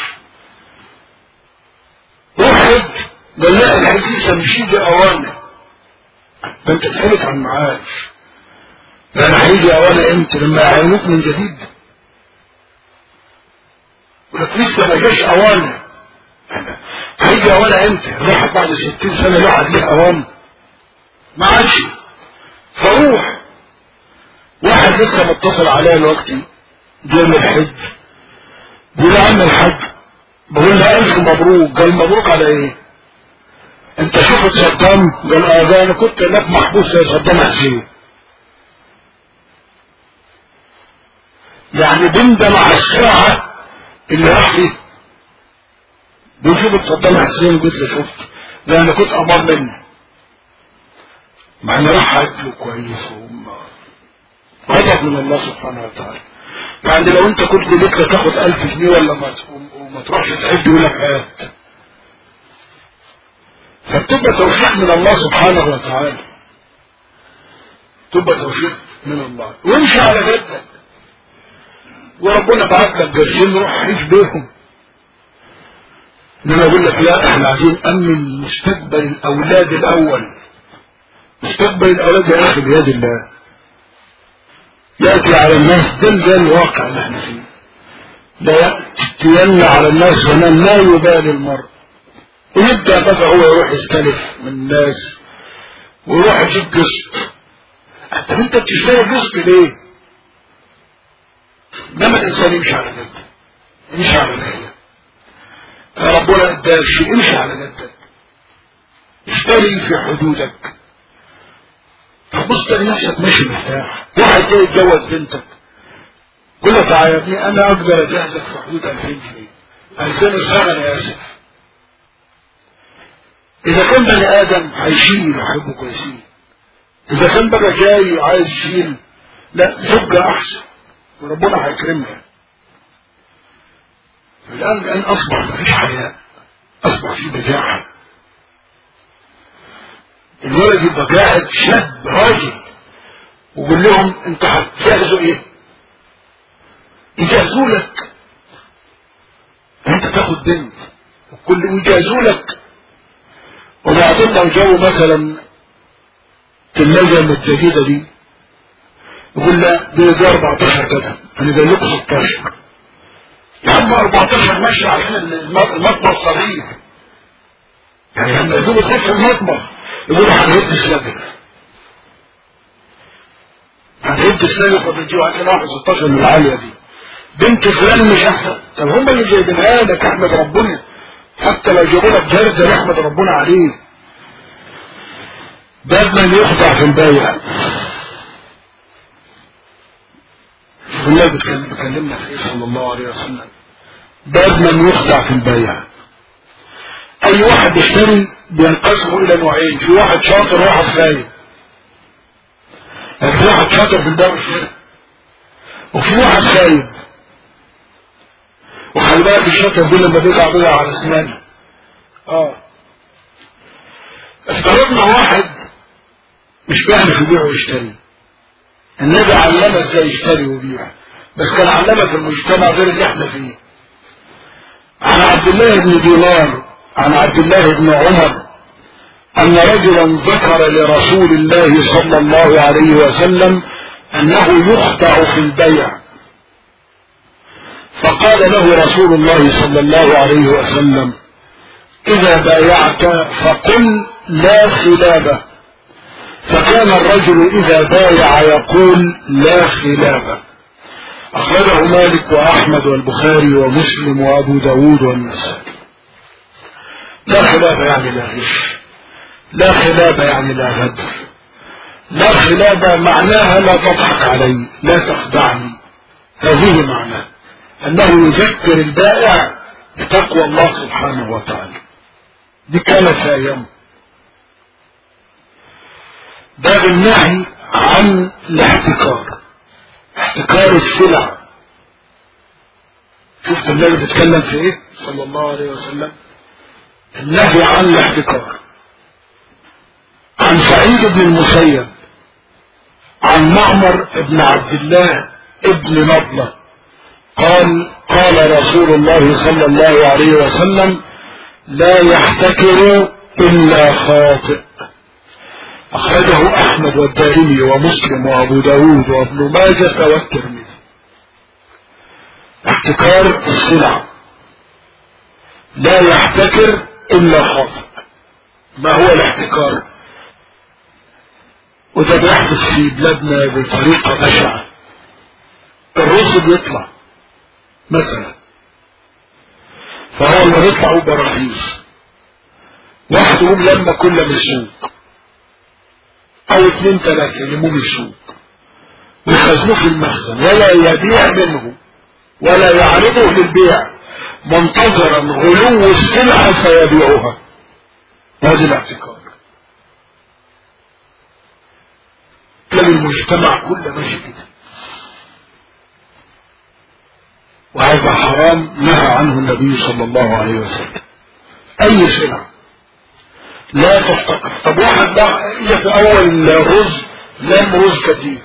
[SPEAKER 1] روح حج قال لا الحديثة مش يجي اوامر ده انت تحلف عن المعاش ده انا هيجي اوامر امتى لما يعينوك من جديد ولك لسه ما جاش اوامر هيجي اوامر امتى راح بعد ستين سنة الواحد ليه اوامر ما عادش فروح واحد لسه متصل عليا دلوقتي جاي من الحج بيقول عم الحج بقول له الف مبروك قال مبروك على ايه انت شفت صدام قال اه ده انا كنت هناك محبوس يا صدام حسين يعني بندم على الساعة اللي راح فيها بيقول شفت صدام حسين قلت له شفت ده انا كنت امر منه مع انه راح حج كويس غضب من الله سبحانه وتعالى يعني لو انت كنت لك تاخد الف جنيه ولا ما وما تروحش تحج يقول لك هات فبتبقى توفيق من الله سبحانه وتعالى تبقى توفيق من الله وامشي على جدك وربنا بعت لك جرسين روح عيش بيهم انما يقول لك لا احنا عايزين امن مستقبل الاولاد الاول مستقبل الاولاد يا اخي بيد الله ياتي على الناس ده ده الواقع اللي احنا فيه لا يأتين على الناس زمان لا يبالي المرء ويبدأ بقى هو يروح يستلف من الناس ويروح يجيب قسط طب انت بتشتري قسط ليه؟ انما الانسان يمشي على جده يمشي على الهيئة ربنا اداك شيء امشي على جدك اشتري في حدودك تبص تلاقي نفسك ماشي مرتاح واحد جاي يتجوز بنتك قول له تعالى يا ابني انا اقدر اجهزك في حدود 2000 جنيه 2000 الزمن يا اسف اذا كان بني ادم هيشيل وهيبقوا كويسين اذا كان بقى جاي عايز يشيل لا زوجة احسن وربنا هيكرمها الان الان اصبح مفيش حياء اصبح في بجاحه الولد يبقى قاعد شاب راجل وقول لهم انتوا هتجهزوا ايه يجهزوا لك انت تاخد بنت وكل ويجهزوا لك وبعدين لو جو مثلا الثلاجة الجديدة دي يقول لا دي ده 14 كده انا جاي لكم 16 يا عم 14 ماشي عشان المطبخ صغير يعني لما يجيبوا تخش المطبخ يقولوا هنهد السقف هنهد السقف وتجيبوا عشان واحد 16 من العالية دي بنت فلان مش احسن طب هم اللي جايبينها لك احمد ربنا حتى لو جابوا لك جرد نحمد ربنا عليه باب من يخضع في البيع الله بيكلمنا في صلى الله عليه وسلم باب من يخضع في البيع اي واحد يشتري بينقسموا الى نوعين في واحد شاطر وواحد خايب يعني في واحد شاطر في البيع والشراء وفي واحد خايب وخلي بالك الشاطر دي لما بيقع بيقع على اسنانه اه افترضنا واحد مش بيعرف يبيع ويشتري النبي علمه ازاي يشتري ويبيع بس كان علمه في المجتمع غير اللي احنا فيه عن عبد الله بن دينار عن عبد الله بن عمر أن رجلا ذكر لرسول الله صلى الله عليه وسلم أنه يخدع في البيع فقال له رسول الله صلى الله عليه وسلم إذا بايعت فقل لا خلاب فكان الرجل إذا بايع يقول لا خلاب أخرجه مالك وأحمد والبخاري ومسلم وأبو داود والنسائي لا خلاف يعني لا غش لا خلاف يعني لا غدر لا خلاف معناها لا تضحك علي لا تخدعني هذه معناه أنه يذكر البائع بتقوى الله سبحانه وتعالى دي كانت في أيامه باب النهي عن الاحتكار احتكار السلع شفت النبي بيتكلم في ايه صلى الله عليه وسلم النهي عن الاحتكار عن سعيد بن المسيب عن معمر بن عبد الله ابن نضلة قال قال رسول الله صلى الله عليه وسلم لا يحتكر إلا خاطئ أخرجه أحمد والدارمي ومسلم وأبو داود وابن ماجة والترمذي احتكار السلع لا يحتكر إلا خاطئ ما هو الاحتكار وده بيحدث في بلادنا بطريقة بشعة الرز بيطلع مثلا فهو اللي بيطلعوا براحيز واحد يقوم لما كل من السوق او اتنين تلاتة يلموه من السوق ويخزنوه في المخزن ولا يبيع منه ولا يعرضه للبيع منتظرا غلو السلعة فيبيعها هذه الاحتكار تلاقي المجتمع كله ماشي كده وهذا حرام نهى عنه النبي صلى الله عليه وسلم اي سلعة لا تحتقر طب واحد ده في اول الرز لم رز كتير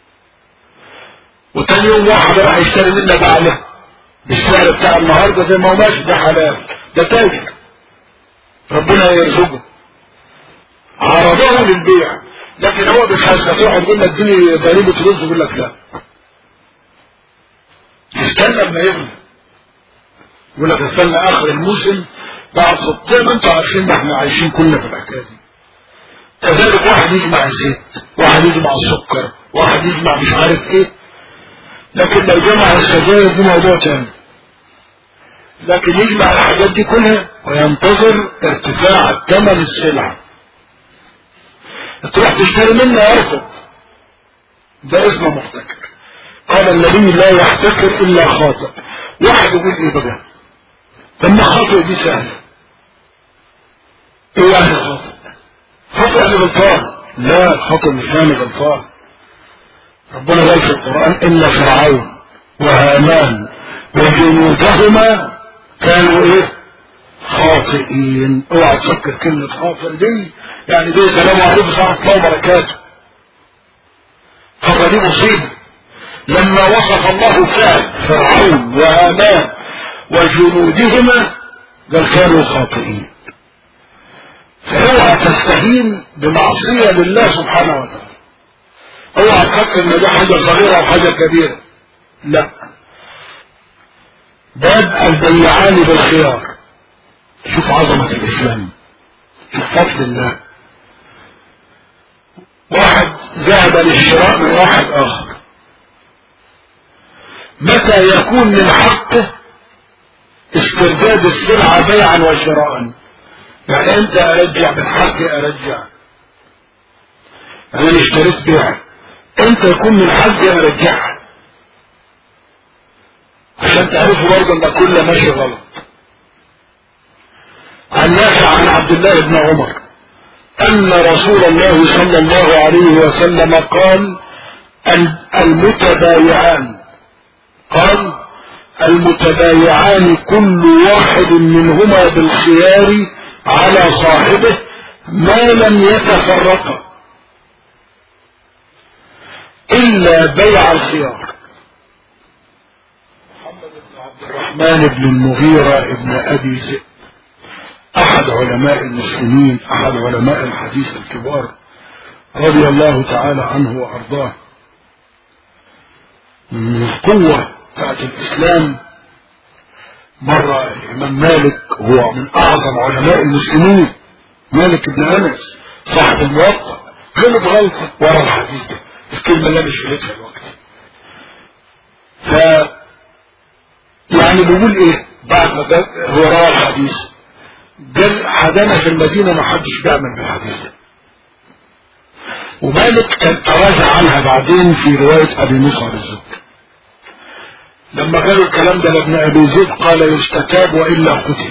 [SPEAKER 1] وتاني يوم واحد راح يشتري منا بعله بالسعر بتاع النهارده زي ما هو ماشي ده حلال ده تاجر ربنا يرزقه عرضه للبيع لكن هو مش هيستطيع يقول لك اديني ضريبه رز يقول لك لا استنى لما يغلى يقول لك استنى اخر الموسم بعد زي ما انتوا عارفين ما احنا عايشين كلنا في الحكايه دي كذلك واحد يجمع الزيت واحد يجمع السكر واحد يجمع مش عارف ايه لكن لو جمع السجاير دي موضوع تاني لكن يجمع الحاجات دي كلها وينتظر ارتفاع ثمن السلعة تروح تشتري منه يرفض ده اسمه محتكر قال النبي لا يحتكر الا خاطئ واحد يقول ايه بقى طب ما خاطئ دي سهله ايه يعني خاطئ خاطئ يعني غلطان لا خاطئ مش يعني غلطان ربنا قال في القرآن إن فرعون وهامان وجنودهما كانوا إيه خاطئين اوعى تفكر كلمة خاطئ دي يعني دي سلام عليكم ورحمة الله وبركاته خاطئ دي مصيبة لما وصف الله فعل فرعون وهامان وجنودهما قال كانوا خاطئين فاوعى تستهين بمعصية لله سبحانه وتعالى اوعى تفكر ان دي حاجه صغيره او حاجه كبيره لا باب البيعان بالخيار شوف عظمه الاسلام شوف فضل الله واحد ذهب للشراء من واحد اخر متى يكون من حقه استرداد السلعه بيعا وشراء يعني انت ارجع من حقي ارجع انا اشتريت بيع انت يكون من حقي ارجعها عشان تعرفوا برضه ان كل ماشي غلط عن نافع عن عبد الله بن عمر ان رسول الله صلى الله عليه وسلم قال المتبايعان قال المتبايعان كل واحد منهما بالخيار على صاحبه ما لم يتفرقا إلا بيع الخيار محمد بن عبد الرحمن بن المغيرة بن أبي ذئب أحد علماء المسلمين أحد علماء الحديث الكبار رضي الله تعالى عنه وأرضاه من القوة بتاعت الإسلام مرة الإمام مالك هو من أعظم علماء المسلمين مالك بن أنس صاحب الموقع غلط غلطة ورا الحديث ده الكلمة اللي أنا مش قلتها دلوقتي ف يعني بيقول إيه بعد ما هو روى الحديث قال عدنا في المدينة ما حدش بيعمل بالحديث ده ومالك كان تراجع عنها بعدين في رواية أبي مصعب الزهري لما قالوا الكلام ده لابن أبي زيد قال يستتاب وإلا قتل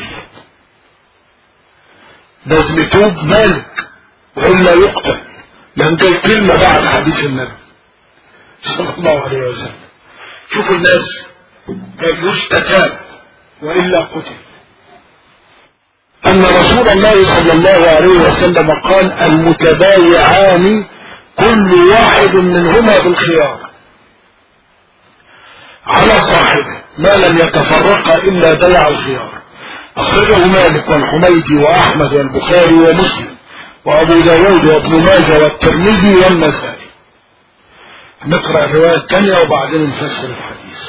[SPEAKER 1] لازم يتوب مالك وإلا يقتل لأن قال كلمة بعد حديث النبي صلى الله عليه وسلم شوفوا الناس قال يستتاب وإلا قتل أن رسول الله صلى الله عليه وسلم قال المتبايعان كل واحد منهما بالخيار على صاحبه ما لم يتفرقا إلا بيع الخيار أخرجه مالك والحميدي وأحمد والبخاري ومسلم وأبو داود وابن ماجه والترمذي والنسائي نقرأ الرواية الثانية وبعدين نفسر الحديث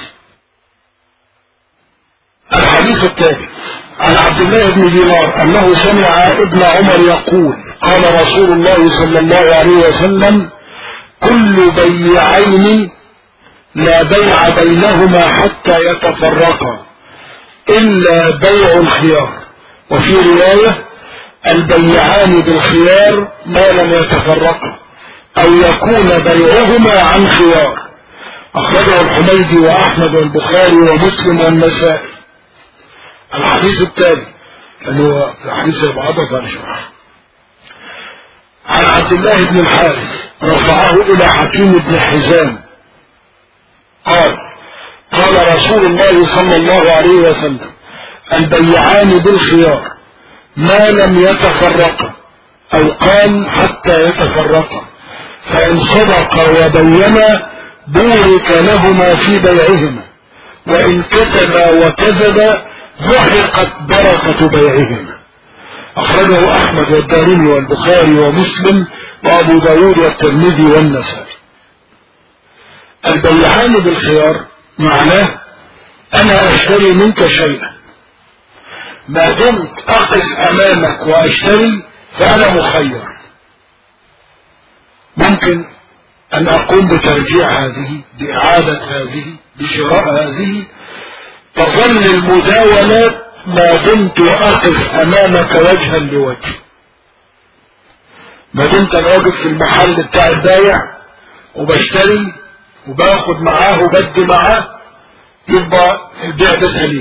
[SPEAKER 1] الحديث التالي عن عبد الله بن دينار أنه سمع ابن عمر يقول قال رسول الله صلى الله عليه وسلم كل بيعين لا بيع بينهما حتى يتفرقا إلا بيع الخيار وفي رواية البيعان بالخيار ما لم يتفرقا أو يكون بيعهما عن خيار أخرجه الحميدي وأحمد والبخاري ومسلم والنسائي الحديث التالي اللي هو الحديث بعضة الشرح عن عبد الله بن الحارث رفعه إلى حكيم بن حزام قال قال رسول الله صلى الله عليه وسلم البيعان بالخيار ما لم يتفرقا أو قال حتى يتفرقا فإن صدقا وبينا بورك لهما في بيعهما وإن كتبا وكذبا محقت بركة بيعهما أخرجه أحمد والدارمي والبخاري ومسلم وأبو داود والترمذي والنسائي البيعان بالخيار معناه أنا أشتري منك شيئا ما دمت أقف أمامك وأشتري فأنا مخير ممكن أن أقوم بترجيع هذه بإعادة هذه بشراء هذه تظل المداولات ما دمت أقف أمامك وجها لوجه ما دمت أنا واقف في المحل بتاع البايع وبشتري وباخد معاه وبدي معاه يبقى البيع ده سليم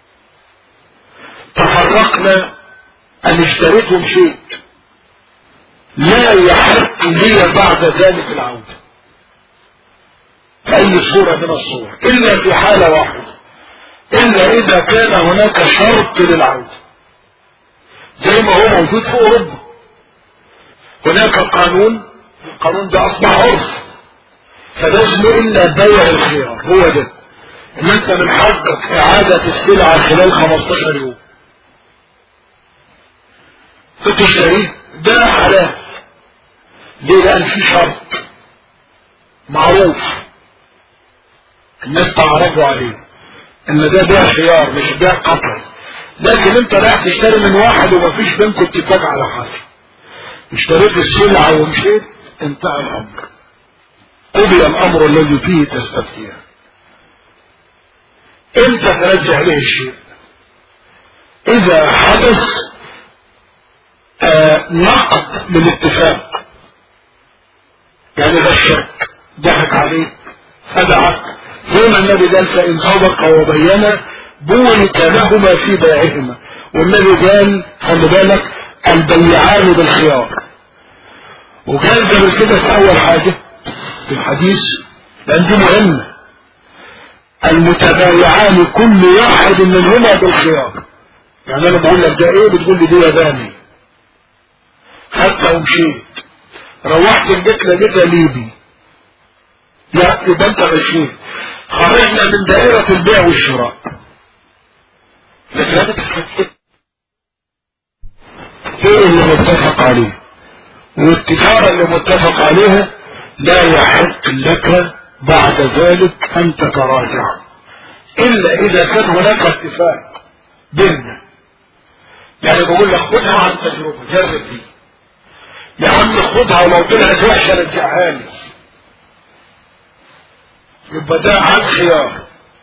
[SPEAKER 1] تفرقنا أن اشتريت ومشيت لا يحق لي بعد ذلك العودة في أي صورة من الصور إلا في حالة واحدة إلا إذا كان هناك شرط للعودة زي ما هو موجود في أوروبا هناك قانون القانون ده أصبح عرف فده اسمه إلا بيع الخيار هو ده إن أنت من حقك إعادة السلعة خلال 15 يوم فتشتريه ده حلال ليه لأن في شرط معروف الناس تعرفوا عليه ان ده بيع خيار مش بيع قطع لكن انت رايح تشتري من واحد ومفيش بينكم اتفاق على حاجه اشتريت السلعه ومشيت انتهى الامر قضي الامر الذي فيه تستفتيان امتى ترجع له الشيء اذا حدث آه نقض للاتفاق يعني غشك ضحك عليك خدعك زي ما النبي قال فإن صدق وبين بورك لهما في بيعهما والنبي قال خلي بالك البيعان بالخيار وقال قبل كده في أول حاجة في الحديث لأن دي مهمة المتبايعان كل واحد منهما بالخيار يعني أنا بقول لك ده إيه بتقول لي دي ياباني خدت ومشيت روحت البيت لقيتها ليبي لا يبقى انت غشيم خرجنا من دائرة البيع والشراء لكن هذا تفكير ايه اللي متفق عليه والتجارة اللي متفق عليها لا يحق لك بعد ذلك ان تتراجع الا اذا كان هناك اتفاق بيننا يعني بقول لك خدها عن تجربة جرب دي يا عم خدها ولو طلعت وحشة رجعها لي يبقى ده عن خيار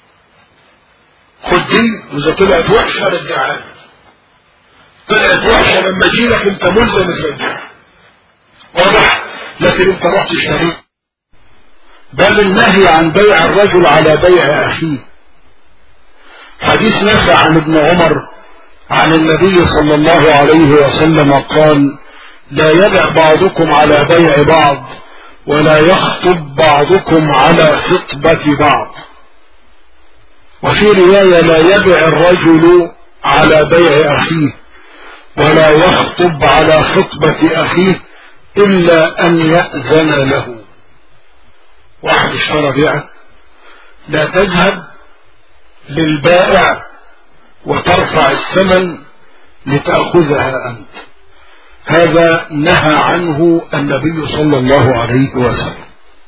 [SPEAKER 1] خد دي واذا طلعت وحشة رجعها لي طلعت وحشة لما اجي لك انت ملزم ترجعها واضح لكن انت رحت اشتريت بل النهي عن بيع الرجل على بيع اخيه حديث نافع عن ابن عمر عن النبي صلى الله عليه وسلم قال لا يبع بعضكم على بيع بعض ولا يخطب بعضكم على خطبة بعض وفي رواية لا يبع الرجل على بيع أخيه ولا يخطب على خطبة أخيه إلا أن يأذن له واحد اشترى بيعة لا تذهب للبائع وترفع الثمن لتأخذها أنت هذا نهى عنه النبي صلى الله عليه وسلم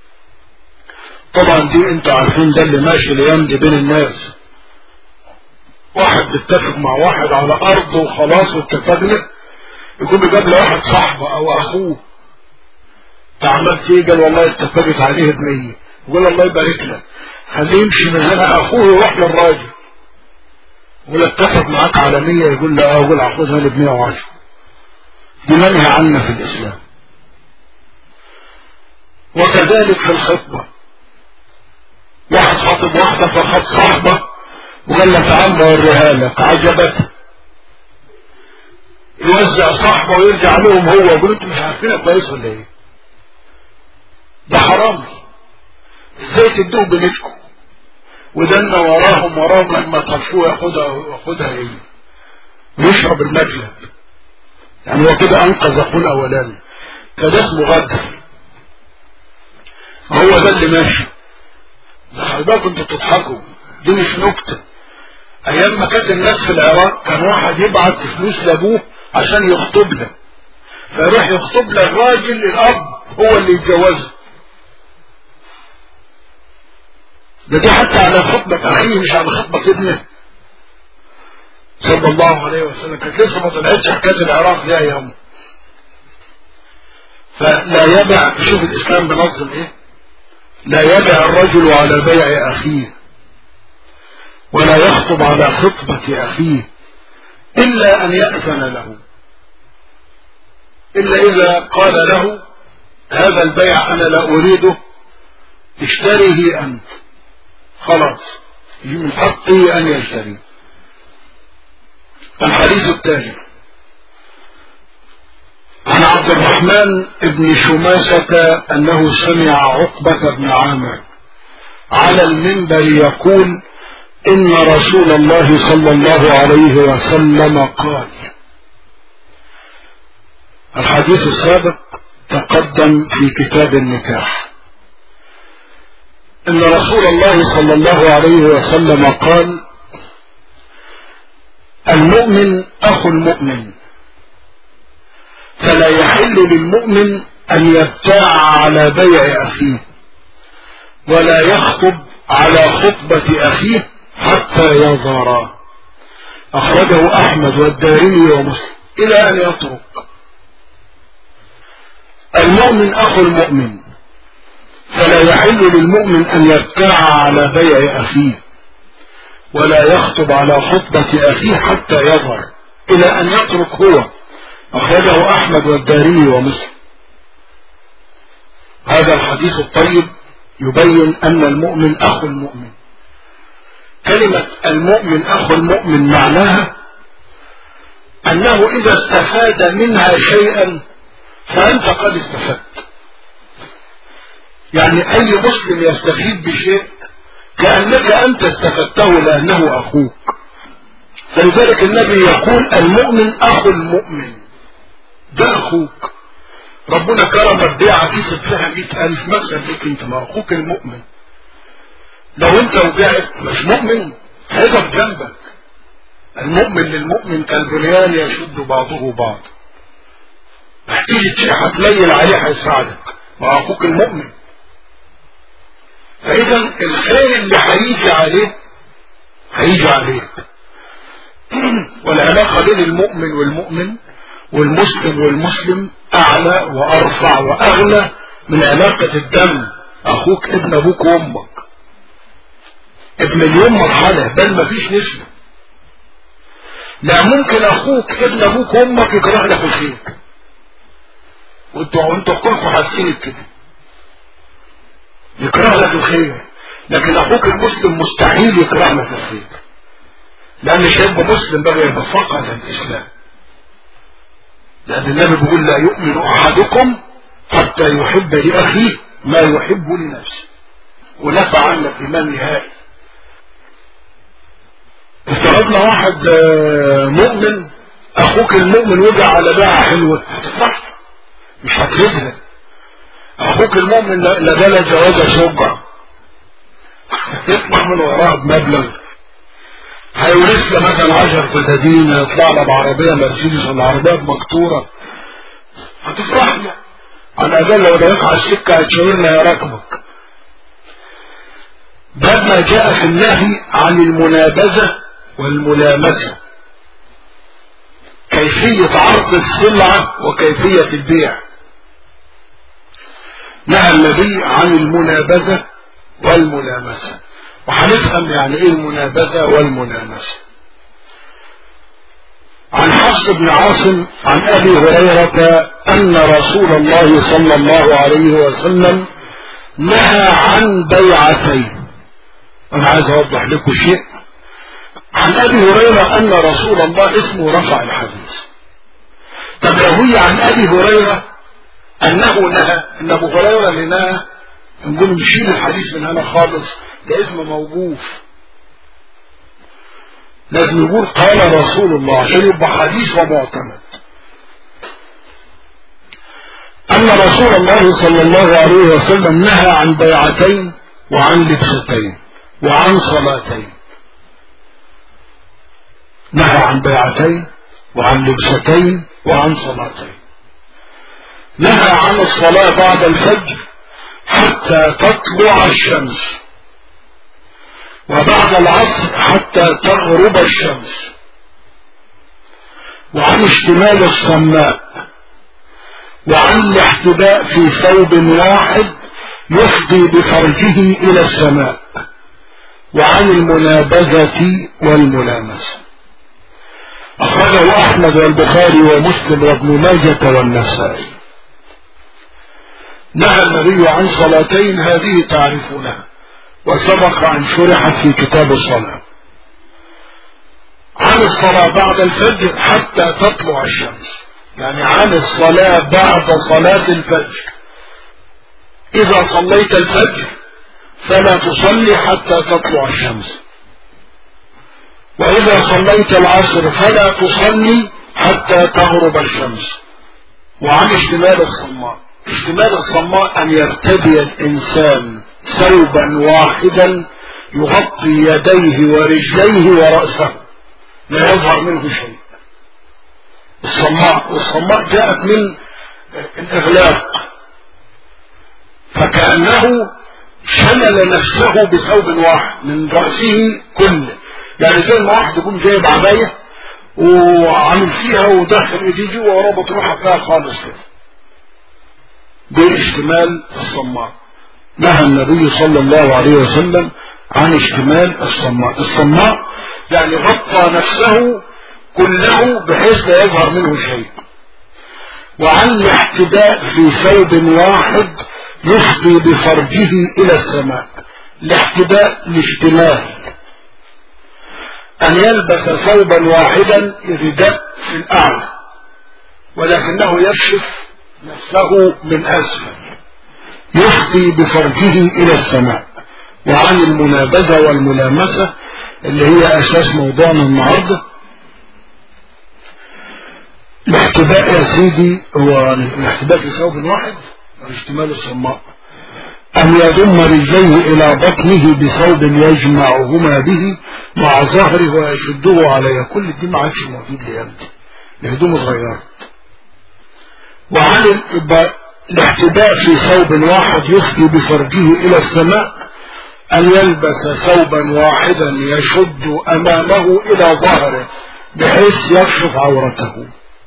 [SPEAKER 1] طبعا دي انتوا عارفين ده اللي ماشي الايام دي بين الناس واحد بيتفق مع واحد على ارض وخلاص واتفقنا يكون جاب له واحد صاحبه او اخوه عملت ايه قال والله اتفقت عليه بمية يقول الله يبارك لك خليه يمشي من هنا اخوه يروح للراجل يقول اتفق معاك على مية يقول له اه يقول هاخدها ل 110 دي منهي عنا في الاسلام وكذلك في الخطبة واحد خاطب واحدة فخد صاحبة وقال لك عم اوريها لك عجبته يوزع صاحبه ويرجع لهم هو يقول انتوا مش عارفينها كويس ولا ايه ده حرام ازاي تدوه بنتكم ودنا وراهم وراهم لما طفوه ياخدها ياخدها ايه ويشرب المجلب يعني هو كده انقذ اخوه الاولاني فده اسمه غدر هو ده اللي ماشي خلي بالكم انتوا بتضحكوا دي مش نكته ايام ما كانت الناس في العراق كان واحد يبعت فلوس لابوه عشان يخطب له فيروح يخطب له الراجل الاب هو اللي يتجوزه ده دي حتى على خطبة أخيه مش على خطبة ابنه صلى الله عليه وسلم كانت لسه ما طلعتش حكاية العراق دي أيامه فلا يبع شوف الإسلام بنظم إيه لا يبع الرجل على بيع أخيه ولا يخطب على خطبة أخيه إلا أن يأذن له إلا إذا قال له هذا البيع أنا لا أريده اشتريه أنت خلاص من حقه أن يشتري الحديث التالي عن عبد الرحمن بن شماسة أنه سمع عقبة بن عامر على المنبر يقول إن رسول الله صلى الله عليه وسلم قال الحديث السابق تقدم في كتاب النكاح ان رسول الله صلى الله عليه وسلم قال المؤمن اخو المؤمن فلا يحل للمؤمن ان يبتاع على بيع اخيه ولا يخطب على خطبة اخيه حتى يظهر اخرجه احمد والدارمي ومسلم الى ان يترك المؤمن اخو المؤمن فلا يحل للمؤمن أن يبتاع على بيع أخيه ولا يخطب على خطبة أخيه حتى يظهر إلى أن يترك هو أخرجه أحمد والدارمي ومسلم هذا الحديث الطيب يبين أن المؤمن أخو المؤمن كلمة المؤمن أخو المؤمن معناها أنه إذا استفاد منها شيئا فأنت قد استفدت يعني أي مسلم يستفيد بشيء كأنك أنت استفدته لأنه أخوك فلذلك النبي يقول المؤمن أخو المؤمن ده أخوك ربنا كرمك بيعة كسب فيها مئة ألف مثلا ليك أنت مع أخوك المؤمن لو أنت وبيعت مش مؤمن هيقف جنبك المؤمن للمؤمن كالبنيان يشد بعضه بعض هتيجي شيء هتليل عليه هيساعدك مع أخوك المؤمن فإذا الخير اللي هيجي عليه هيجي عليك والعلاقة بين المؤمن والمؤمن والمسلم والمسلم أعلى وأرفع وأغلى من علاقة الدم أخوك ابن أبوك وأمك ابن اليوم مرحلة بل مفيش نسبة لا ممكن أخوك ابن أبوك وأمك يكره لك الخير وانتوا وانتوا كلكم حاسين كده يكره لك الخير لكن أخوك المسلم مستحيل يكره لك الخير لأن شاب مسلم بقى يتفقه الإسلام لأن النبي بيقول لا يؤمن أحدكم حتى يحب لأخيه ما يحب لنفسه ونفع عنك إيمان نهائي افترضنا واحد مؤمن أخوك المؤمن وجع على باعة حلوة هتفرح مش هتهزها أخوك المؤمن لا بلا جوازة شجع يطلع من وراه بمبلغ هيورث له مثلا 10 فدادين يطلع له بعربيه مرسيدس ولا عربيه مكتوره هتفرح له على الاقل لو ضايق على السكه هتشاورنا يا ركبك باب ما جاء في النهي عن المنابذه والملامسه كيفيه عرض السلعه وكيفيه البيع نهى النبي عن المنابذه والملامسه وهنفهم يعني ايه المنابذة والملامسة عن حفص بن عاصم عن ابي هريرة ان رسول الله صلى الله عليه وسلم نهى عن بيعتين انا عايز اوضح لكم شيء عن ابي هريرة ان رسول الله اسمه رفع الحديث طب لو هي عن ابي هريرة انه نهى ان ابو هريرة اللي نهى نقول نشيل الحديث من هنا خالص ده اسم موقوف لازم يقول قال رسول الله عشان يبقى حديث ومعتمد أن رسول الله صلى الله عليه وسلم نهى عن بيعتين وعن لبستين وعن صلاتين نهى عن بيعتين وعن لبستين وعن صلاتين نهى عن الصلاة بعد الفجر حتى تطلع الشمس وبعد العصر حتى تغرب الشمس وعن اشتمال الصماء وعن الاحتباء في ثوب واحد يفضي بفرجه الى السماء وعن المنابذة والملامسة أخرجه أحمد والبخاري ومسلم وابن ماجة والنسائي نهى النبي عن صلاتين هذه تعرفونها وسبق أن شرحت في كتاب الصلاة عن الصلاة بعد الفجر حتى تطلع الشمس يعني عن الصلاة بعد صلاة الفجر إذا صليت الفجر فلا تصلي حتى تطلع الشمس وإذا صليت العصر فلا تصلي حتى تغرب الشمس وعن اشتمال الصماء اشتمال الصماء أن يرتدي الإنسان ثوبا واحدا يغطي يديه ورجليه ورأسه لا يظهر منه شيء الصماء والصماء جاءت من الإغلاق فكأنه شمل نفسه بثوب واحد من رأسه كله يعني زي ما واحد يكون جايب عباية وعامل فيها ودخل ايديه جوه وربط روحه فيها خالص كده باشتمال الصماء نهى النبي صلى الله عليه وسلم عن اشتمال الصماء الصماء يعني غطى نفسه كله بحيث لا يظهر منه شيء وعن الاحتداء في ثوب واحد يفضي بفرجه الى السماء الاحتداء الاشتمال ان يلبس ثوبا واحدا رداء في الاعلى ولكنه يكشف نفسه من اسفل يفضي بفرجه الى السماء وعن المنابذة والملامسة اللي هي اساس موضوعنا النهاردة الاحتباء يا سيدي هو الاحتباء في ثوب واحد اشتمال الصماء أن يضم رجليه إلى بطنه بثوب يجمعهما به مع ظهره ويشده عليه كل دي ما عادش موجود لأيام دي الهدوم اتغيرت وعن الاحتباء في ثوب واحد يفضي بفرجه إلى السماء أن يلبس ثوبا واحدا يشد أمامه إلى ظهره بحيث يكشف عورته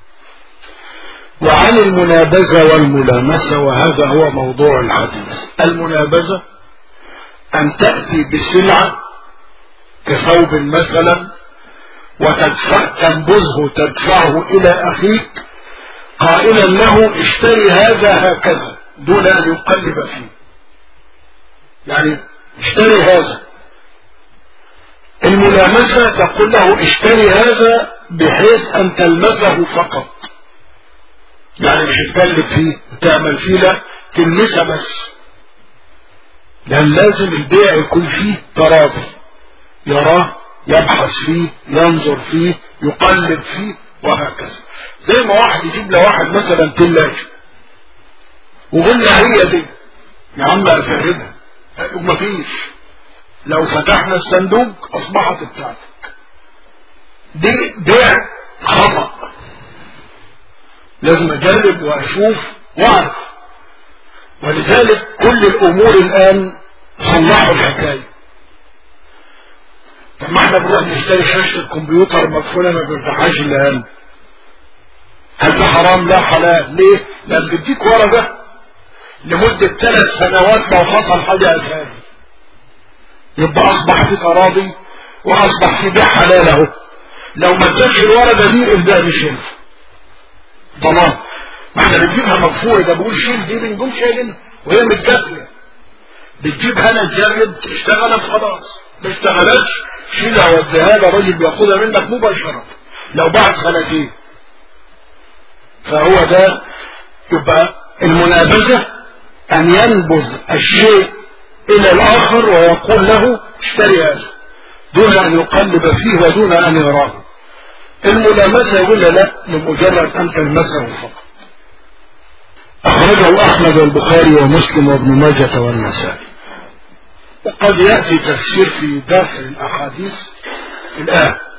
[SPEAKER 1] وعن المنابذة والملامسة وهذا هو موضوع الحديث المنابذة أن تأتي بسلعة كثوب مثلا وتدفع تنبذه تدفعه إلى أخيك قائلا له اشتري هذا هكذا دون أن يقلب فيه يعني اشتري هذا الملامسة تقول له اشتري هذا بحيث أن تلمسه فقط يعني مش تقلب فيه وتعمل فيه لا تلمسه بس لأن لازم البيع يكون فيه تراضي يراه يبحث فيه ينظر فيه يقلب فيه وهكذا زي ما واحد يجيب له واحد مثلا تلاجة وقلنا هي دي يا عم افهمها ومفيش لو فتحنا الصندوق اصبحت بتاعتك دي بيع خطأ لازم اجرب واشوف واعرف ولذلك كل الامور الان صلحوا الحكايه طب ما احنا بنروح نشتري شاشه الكمبيوتر مقفوله ما بنفتحهاش الا انا هل ده حرام لا حلال ليه لان بيديك ورقه لمده ثلاث سنوات لو حصل حاجه اساسا يبقى اصبح في تراضي واصبح في بيع حلال اهو لو ما ادكش الورقه دي البيع مش ينفع ضمان ما احنا بنجيبها مقفوله ده بقول شيل دي بنقوم شايلينها وهي متجفله بتجيبها انا تجرب اشتغلت خلاص ما اشتغلتش شيلها وديها له الراجل بياخدها منك مباشره لو بعد سنتين فهو ده يبقى المنابذه ان ينبذ الشيء الى الاخر ويقول له اشتري هذا دون ان يقلب فيه ودون ان يراه الملامسة يقول لا لمجرد أن تلمسه فقط أخرجه أحمد والبخاري ومسلم وابن ماجة والنسائي وقد يأتي تفسير في داخل الأحاديث الآن